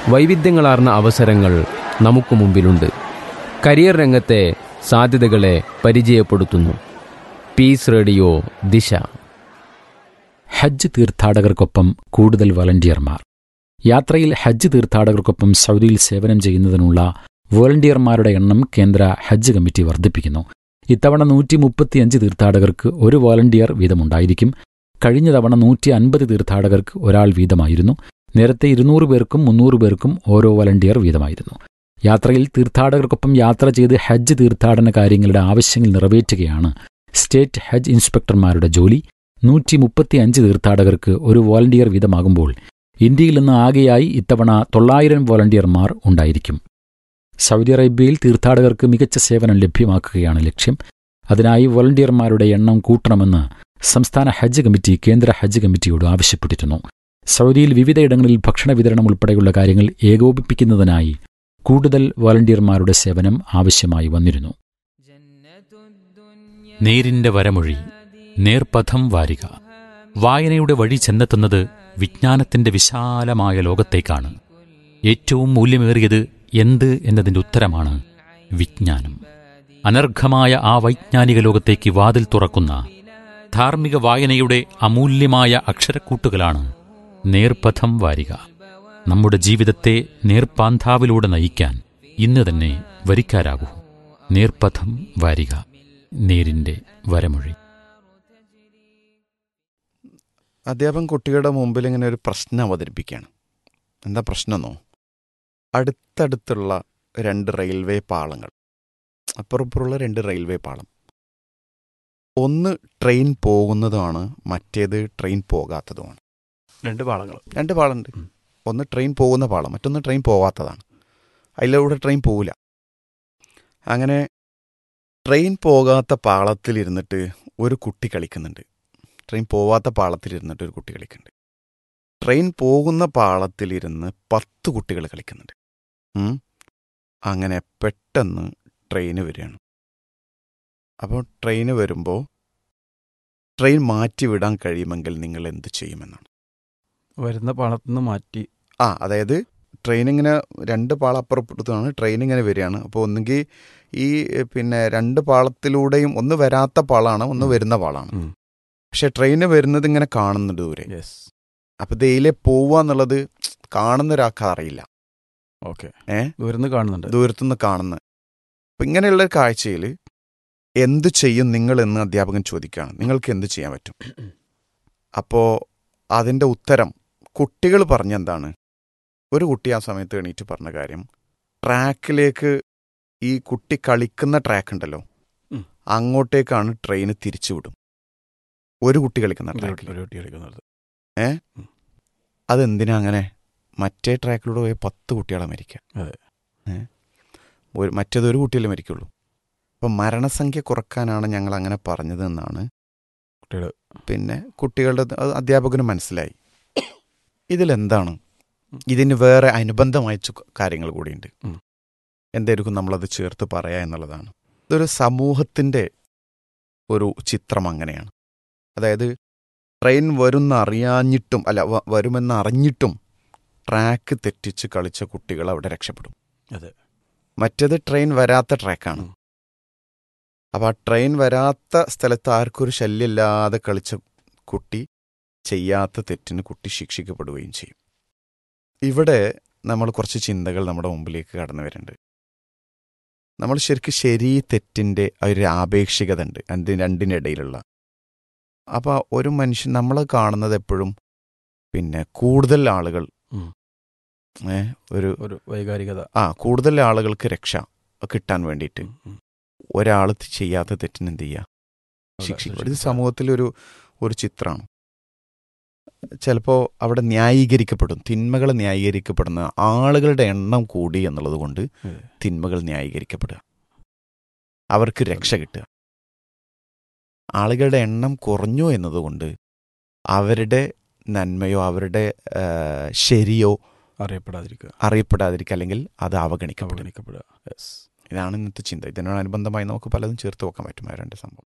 വൈവിധ്യങ്ങളാർന്ന അവസരങ്ങൾ നമുക്ക് മുമ്പിലുണ്ട് കരിയർ രംഗത്തെ സാധ്യതകളെ പരിചയപ്പെടുത്തുന്നു പീസ് റേഡിയോ ദിശ ഹജ്ജ് തീർത്ഥാടകർക്കൊപ്പം കൂടുതൽ വളണ്ടിയർമാർ യാത്രയിൽ ഹജ്ജ് തീർത്ഥാടകർക്കൊപ്പം സൗദിയിൽ സേവനം ചെയ്യുന്നതിനുള്ള വോളണ്ടിയർമാരുടെ എണ്ണം കേന്ദ്ര ഹജ്ജ് കമ്മിറ്റി വർദ്ധിപ്പിക്കുന്നു ഇത്തവണ നൂറ്റി മുപ്പത്തിയഞ്ച് തീർത്ഥാടകർക്ക് ഒരു വോളണ്ടിയർ വീതമുണ്ടായിരിക്കും കഴിഞ്ഞ തവണ നൂറ്റി അൻപത് തീർത്ഥാടകർക്ക് ഒരാൾ വീതമായിരുന്നു നേരത്തെ ഇരുന്നൂറ് പേർക്കും മുന്നൂറ് പേർക്കും ഓരോ വോളണ്ടിയർ വീതമായിരുന്നു യാത്രയിൽ തീർത്ഥാടകർക്കൊപ്പം യാത്ര ചെയ്ത് ഹജ്ജ് തീർത്ഥാടന കാര്യങ്ങളുടെ ആവശ്യങ്ങൾ നിറവേറ്റുകയാണ് സ്റ്റേറ്റ് ഹജ്ജ് ഇൻസ്പെക്ടർമാരുടെ ജോലി നൂറ്റി മുപ്പത്തിയഞ്ച് തീർത്ഥാടകർക്ക് ഒരു വോളണ്ടിയർ വീതമാകുമ്പോൾ ഇന്ത്യയിൽ നിന്ന് ആകെയായി ഇത്തവണ തൊള്ളായിരം വോളണ്ടിയർമാർ ഉണ്ടായിരിക്കും സൗദി അറേബ്യയിൽ തീർത്ഥാടകർക്ക് മികച്ച സേവനം ലഭ്യമാക്കുകയാണ് ലക്ഷ്യം അതിനായി വോളണ്ടിയർമാരുടെ എണ്ണം കൂട്ടണമെന്ന് സംസ്ഥാന ഹജ്ജ് കമ്മിറ്റി കേന്ദ്ര ഹജ്ജ് കമ്മിറ്റിയോട് ആവശ്യപ്പെട്ടിരുന്നു സൗദിയിൽ വിവിധയിടങ്ങളിൽ ഭക്ഷണ വിതരണം ഉൾപ്പെടെയുള്ള കാര്യങ്ങൾ ഏകോപിപ്പിക്കുന്നതിനായി കൂടുതൽ വോളണ്ടിയർമാരുടെ സേവനം ആവശ്യമായി വന്നിരുന്നു നേരിന്റെ വരമൊഴി നേർപഥം വാരിക വായനയുടെ വഴി ചെന്നെത്തുന്നത് വിജ്ഞാനത്തിന്റെ വിശാലമായ ലോകത്തേക്കാണ് ഏറ്റവും മൂല്യമേറിയത് എന്ത് എന്നതിന്റെ ഉത്തരമാണ് വിജ്ഞാനം അനർഘമായ ആ വൈജ്ഞാനിക ലോകത്തേക്ക് വാതിൽ തുറക്കുന്ന ധാർമ്മിക വായനയുടെ അമൂല്യമായ അക്ഷരക്കൂട്ടുകളാണ് നേർപഥം വാരിക നമ്മുടെ ജീവിതത്തെ നേർപ്പാന്താവിലൂടെ നയിക്കാൻ ഇന്ന് തന്നെ വരിക്കാരാകൂ നേർപഥം വാരിക നേരിന്റെ വരമൊഴി അധ്യാപകൻ കുട്ടികളുടെ മുമ്പിൽ ഇങ്ങനെ ഒരു പ്രശ്നം അവതരിപ്പിക്കുകയാണ് എന്താ പ്രശ്നമെന്നോ അടുത്തടുത്തുള്ള രണ്ട് റെയിൽവേ പാളങ്ങൾ അപ്പുറപ്പുറമുള്ള രണ്ട് റെയിൽവേ പാളം ഒന്ന് ട്രെയിൻ പോകുന്നതുമാണ് മറ്റേത് ട്രെയിൻ പോകാത്തതുമാണ് രണ്ട് പാളങ്ങൾ രണ്ട് പാളുണ്ട് ഒന്ന് ട്രെയിൻ പോകുന്ന പാളം മറ്റൊന്ന് ട്രെയിൻ പോകാത്തതാണ് അതിലൂടെ ട്രെയിൻ പോവില്ല അങ്ങനെ ട്രെയിൻ പോകാത്ത പാളത്തിലിരുന്നിട്ട് ഒരു കുട്ടി കളിക്കുന്നുണ്ട് ട്രെയിൻ പോവാത്ത പാളത്തിലിരുന്നിട്ട് ഒരു കുട്ടി കളിക്കുന്നുണ്ട് ട്രെയിൻ പോകുന്ന പാളത്തിലിരുന്ന് പത്ത് കുട്ടികൾ കളിക്കുന്നുണ്ട് ഉം. അങ്ങനെ പെട്ടെന്ന് ട്രെയിന് വരികയാണ് അപ്പോൾ ട്രെയിന് വരുമ്പോൾ ട്രെയിൻ മാറ്റിവിടാൻ കഴിയുമെങ്കിൽ നിങ്ങൾ എന്ത് ചെയ്യുമെന്നാണ് വരുന്ന പാളത്തിൽ നിന്ന് മാറ്റി ആ അതായത് ട്രെയിൻ ഇങ്ങനെ രണ്ട് പാളം അപ്പുറപ്പെടുത്താണ് ട്രെയിൻ ഇങ്ങനെ വരികയാണ് അപ്പോൾ ഒന്നുകിൽ ഈ എ, പിന്നെ രണ്ട് പാളത്തിലൂടെയും ഒന്ന് വരാത്ത പാളാണ് ഒന്ന് ഉം. വരുന്ന പാളാണ് ഉം. പക്ഷെ ട്രെയിന് വരുന്നത് ഇങ്ങനെ കാണുന്നുണ്ട് ദൂരെ യെസ് അപ്പൊ ദയിലെ പോവുക എന്നുള്ളത് കാണുന്ന ഒരാൾക്ക് അറിയില്ല ഓക്കെ ഏ? ദൂരന്ന് കാണുന്നുണ്ട് ദൂരത്തുനിന്ന് കാണുന്ന അപ്പൊ ഇങ്ങനെയുള്ള കാഴ്ചയിൽ എന്ത് ചെയ്യും നിങ്ങൾ എന്ന് അധ്യാപകൻ ചോദിക്കുകയാണ് നിങ്ങൾക്ക് എന്ത് ചെയ്യാൻ പറ്റും അപ്പോൾ അതിൻ്റെ ഉത്തരം കുട്ടികൾ പറഞ്ഞെന്താണ് ഒരു കുട്ടി ആ സമയത്ത് എണീറ്റ് പറഞ്ഞ കാര്യം ട്രാക്കിലേക്ക് ഈ കുട്ടി കളിക്കുന്ന ട്രാക്ക് ഉണ്ടല്ലോ ഉം. അങ്ങോട്ടേക്കാണ് ട്രെയിൻ തിരിച്ചുവിടും ഒരു കുട്ടി കളിക്കുന്ന ഒരു ട്രാക്കിൽ ഒരു കുട്ടി കളിക്കുന്നത് അതെന്തിനാ അങ്ങനെ മറ്റേ ട്രാക്കിലൂടെ പോയ പത്ത് കുട്ടികളെ മരിക്കുക അതെ. ഏ? ഒരു മറ്റേത് ഒരു കുട്ടിയല്ലേ മരിക്കുള്ളൂ അപ്പം മരണസംഖ്യ കുറക്കാനാണ് ഞങ്ങൾ അങ്ങനെ പറഞ്ഞത് എന്നാണ് കുട്ടികൾ പിന്നെ കുട്ടികളുടെ അത് അധ്യാപകന് മനസ്സിലായി ഇതിലെന്താണ് ഇതിന് വേറെ അനുബന്ധമായ ചു- കാര്യങ്ങൾ കൂടിയുണ്ട് ഉം. എന്തായിരിക്കും നമ്മളത് ചേർത്ത് പറയാ എന്നുള്ളതാണ് ഇതൊരു സമൂഹത്തിൻ്റെ ഒരു ചിത്രം അങ്ങനെയാണ് അതായത് ട്രെയിൻ വരുന്ന അറിയാഞ്ഞിട്ടും അല്ല വ- വരുമെന്ന് അറിഞ്ഞിട്ടും ട്രാക്ക് തെറ്റിച്ച് കളിച്ച കുട്ടികൾ അവിടെ രക്ഷപ്പെടും അതെ. മറ്റേത് ട്രെയിൻ വരാത്ത ട്രാക്കാണ് ഉം. അപ്പോൾ ആ ട്രെയിൻ വരാത്ത സ്ഥലത്ത് ആർക്കും ഒരു ശല്യമില്ലാതെ കളിച്ച കുട്ടി ചെയ്യാത്ത തെറ്റിന് കുട്ടി ശിക്ഷിക്കപ്പെടുകയും ചെയ്യും ഇവിടെ നമ്മൾ കുറച്ച് ചിന്തകൾ നമ്മുടെ മുമ്പിലേക്ക് കടന്നു വരുന്നുണ്ട് നമ്മൾ ശരിക്കും ശരി തെറ്റിൻ്റെ ഒരു ആപേക്ഷികത ഉണ്ട് രണ്ട് രണ്ടിനിടയിലുള്ള അപ്പോൾ ഒരു മനുഷ്യൻ നമ്മൾ കാണുന്നത് എപ്പോഴും പിന്നെ കൂടുതൽ ആളുകൾ ഉം. ഏ, ഒരു ഒരു വൈകാരികത ആ കൂടുതൽ ആളുകൾക്ക് രക്ഷ കിട്ടാൻ വേണ്ടിയിട്ട് ഉം, ഉം. ഒരാൾ ചെയ്യാത്ത തെറ്റിന് എന്ത് ചെയ്യുക അവിടെ ശിക്ഷിക്കപ്പെടും ഇത് ശിക്ഷിക്കുക. സമൂഹത്തിലൊരു ഒരു ചിത്രമാണ് ചിലപ്പോൾ അവിടെ ന്യായീകരിക്കപ്പെടും തിന്മകൾ ന്യായീകരിക്കപ്പെടുന്ന ആളുകളുടെ എണ്ണം കൂടി എന്നുള്ളത് കൊണ്ട് അതെ. തിന്മകൾ ന്യായീകരിക്കപ്പെടുക അവർക്ക് രക്ഷ കിട്ടുക ആളുകളുടെ എണ്ണം കുറഞ്ഞു എന്നതുകൊണ്ട് അവരുടെ നന്മയോ അവരുടെ ആ, ശരിയോ അറിയപ്പെടാതിരിക്കുക അറിയപ്പെടാതിരിക്കുക അല്ലെങ്കിൽ അത് അവഗണിക്കപ്പെടും അവഗണിക്കപ്പെടുക യെസ് ഇതാണ് ഇന്നത്തെ ചിന്ത ഇതിനോടനുബന്ധമായി നമുക്ക് പലതും ചേർത്ത് വെക്കാൻ പറ്റും ആ രണ്ട് സംഭവം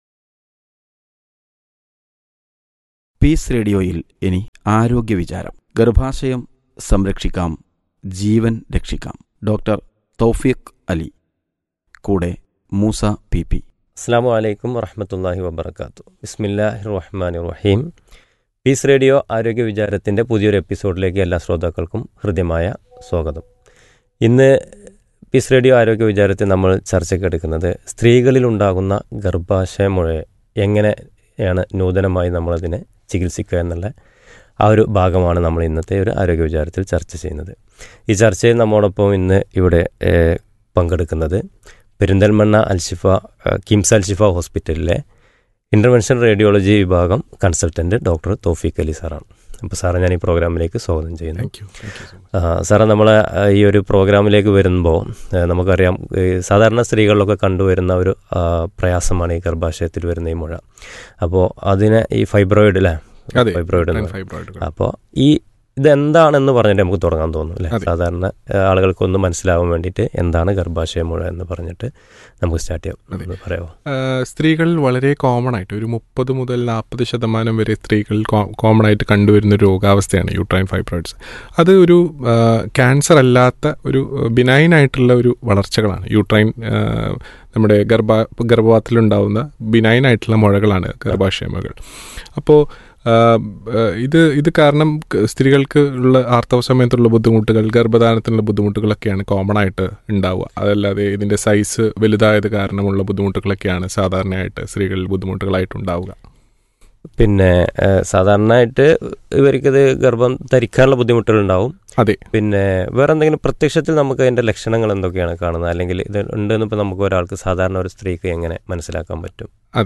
പീസ് റേഡിയോയിൽ ഇനി ആരോഗ്യ വിചാരം ഗർഭാശയം സംരക്ഷിക്കാം ജീവൻ രക്ഷിക്കാം ഡോക്ടർ തൗഫീഖ് അലി കൂടെ മൂസ പി പി അസ്സാം വലൈക്കും വറഹമത്തല്ലാഹി വബർക്കാത്തു ബിസ്മില്ലാഹി റഹ്മാൻ റഹീം പീസ് റേഡിയോ ആരോഗ്യ വിചാരത്തിൻ്റെ പുതിയൊരു എപ്പിസോഡിലേക്ക് എല്ലാ ശ്രോതാക്കൾക്കും ഹൃദ്യമായ സ്വാഗതം ഇന്ന് പീസ് റേഡിയോ ആരോഗ്യ വിചാരത്തിൽ നമ്മൾ ചർച്ചയ്ക്ക് എടുക്കുന്നത് സ്ത്രീകളിലുണ്ടാകുന്ന ഗർഭാശയ മുഴയെ എങ്ങനെയാണ് നൂതനമായി നമ്മളതിനെ ചികിത്സിക്കുക എന്നുള്ള ആ ഒരു ഭാഗമാണ് നമ്മൾ ഇന്നത്തെ ഒരു ആരോഗ്യ വിചാരത്തിൽ ചർച്ച ചെയ്യുന്നത് ഈ ചർച്ചയിൽ നമ്മോടൊപ്പം ഇന്ന് ഇവിടെ ഏഹ്, പങ്കെടുക്കുന്നത് പെരിന്തൽമണ്ണ അൽഷിഫ ഏഹ്, കിംസ് അൽഷിഫ ഹോസ്പിറ്റലിലെ ഇൻ്റർവെൻഷൻ റേഡിയോളജി വിഭാഗം കൺസൾട്ടൻറ്റ് ഡോക്ടർ തോഫീഖ് അലി സാറാണ് അപ്പോൾ സാറെ ഞാൻ ഈ പ്രോഗ്രാമിലേക്ക് സ്വാഗതം ചെയ്യുന്നു thank you thank you so much ആ, സാറേ നമ്മൾ ഈ ഒരു പ്രോഗ്രാമിലേക്ക് വരുമ്പോൾ ഏഹ്, നമുക്കറിയാം ഈ സാധാരണ സ്ത്രീകളിലൊക്കെ കണ്ടുവരുന്ന ഒരു ആ, പ്രയാസമാണ് ഈ ഗർഭാശയത്തിൽ വരുന്ന ഈ മുഴ അപ്പോൾ അതിനെ ഈ ഫൈബ്രോയിഡ് അല്ലേ അതെ ഫൈബ്രോയിഡ് എന്ന് പറയും. ഫൈബ്രോയിഡുകൾ അപ്പോൾ ഈ ഇതെന്താണെന്ന് പറഞ്ഞിട്ട് നമുക്ക് തുടങ്ങാൻ തോന്നും അല്ലേ അതെ. സാധാരണ ഏഹ്, ആളുകൾക്കൊന്ന് മനസ്സിലാവാൻ വേണ്ടിയിട്ട് എന്താണ് ഗർഭാശയ മുഴ എന്ന് പറഞ്ഞിട്ട് നമുക്ക് സ്റ്റാർട്ട് ചെയ്യാം അതെ. ഒന്ന് പറയാമോ ആഹ് സ്ത്രീകളിൽ വളരെ കോമൺ ആയിട്ട് ഒരു മുപ്പത് മുതൽ നാൽപ്പത് ശതമാനം വരെ സ്ത്രീകളിൽ കോമൺ ആയിട്ട് കണ്ടുവരുന്ന ഒരു രോഗാവസ്ഥയാണ് യൂട്രൈൻ ഫൈബ്രോയിഡ്സ് അത് ഒരു ക്യാൻസർ അല്ലാത്ത ഒരു ബിനൈൻ ആയിട്ടുള്ള ഒരു വളർച്ചകളാണ് യൂട്രൈൻ ആഹ് നമ്മുടെ ഗർഭ ഗർഭപാത്രത്തിലുണ്ടാവുന്ന ബിനൈൻ ആയിട്ടുള്ള മുഴകളാണ് ഗർഭാശയമുകൾ അപ്പോൾ ഇത് ഇത് കാരണം ക- സ്ത്രീകൾക്ക് ഉള്ള ആർത്തവ സമയത്തുള്ള ബുദ്ധിമുട്ടുകൾ ഗർഭധാരണത്തിനുള്ള ബുദ്ധിമുട്ടുകളൊക്കെയാണ് കോമൺ ആയിട്ട് ഉണ്ടാവുക അതല്ലാതെ ഇതിൻ്റെ സൈസ് വലുതായത് കാരണമുള്ള ബുദ്ധിമുട്ടുകളൊക്കെയാണ് സാധാരണയായിട്ട് സ്ത്രീകളിൽ ബുദ്ധിമുട്ടുകളായിട്ട് ഉണ്ടാവുക പിന്നെ ഏഹ്, സാധാരണയായിട്ട് ഇവർക്കിത് ഗർഭം ധരിക്കാനുള്ള ബുദ്ധിമുട്ടുകൾ ഉണ്ടാവും അതെ പിന്നെ വേറെ എന്തെങ്കിലും പ്രത്യക്ഷത്തിൽ നമുക്ക് അതിന്റെ ലക്ഷണങ്ങൾ എന്തൊക്കെയാണ് കാണുന്നത് അല്ലെങ്കിൽ ഇത് ഉണ്ടെന്ന് ഇപ്പം നമുക്ക് ഒരാൾക്ക് സാധാരണ ഒരു സ്ത്രീക്ക് എങ്ങനെ മനസ്സിലാക്കാൻ പറ്റും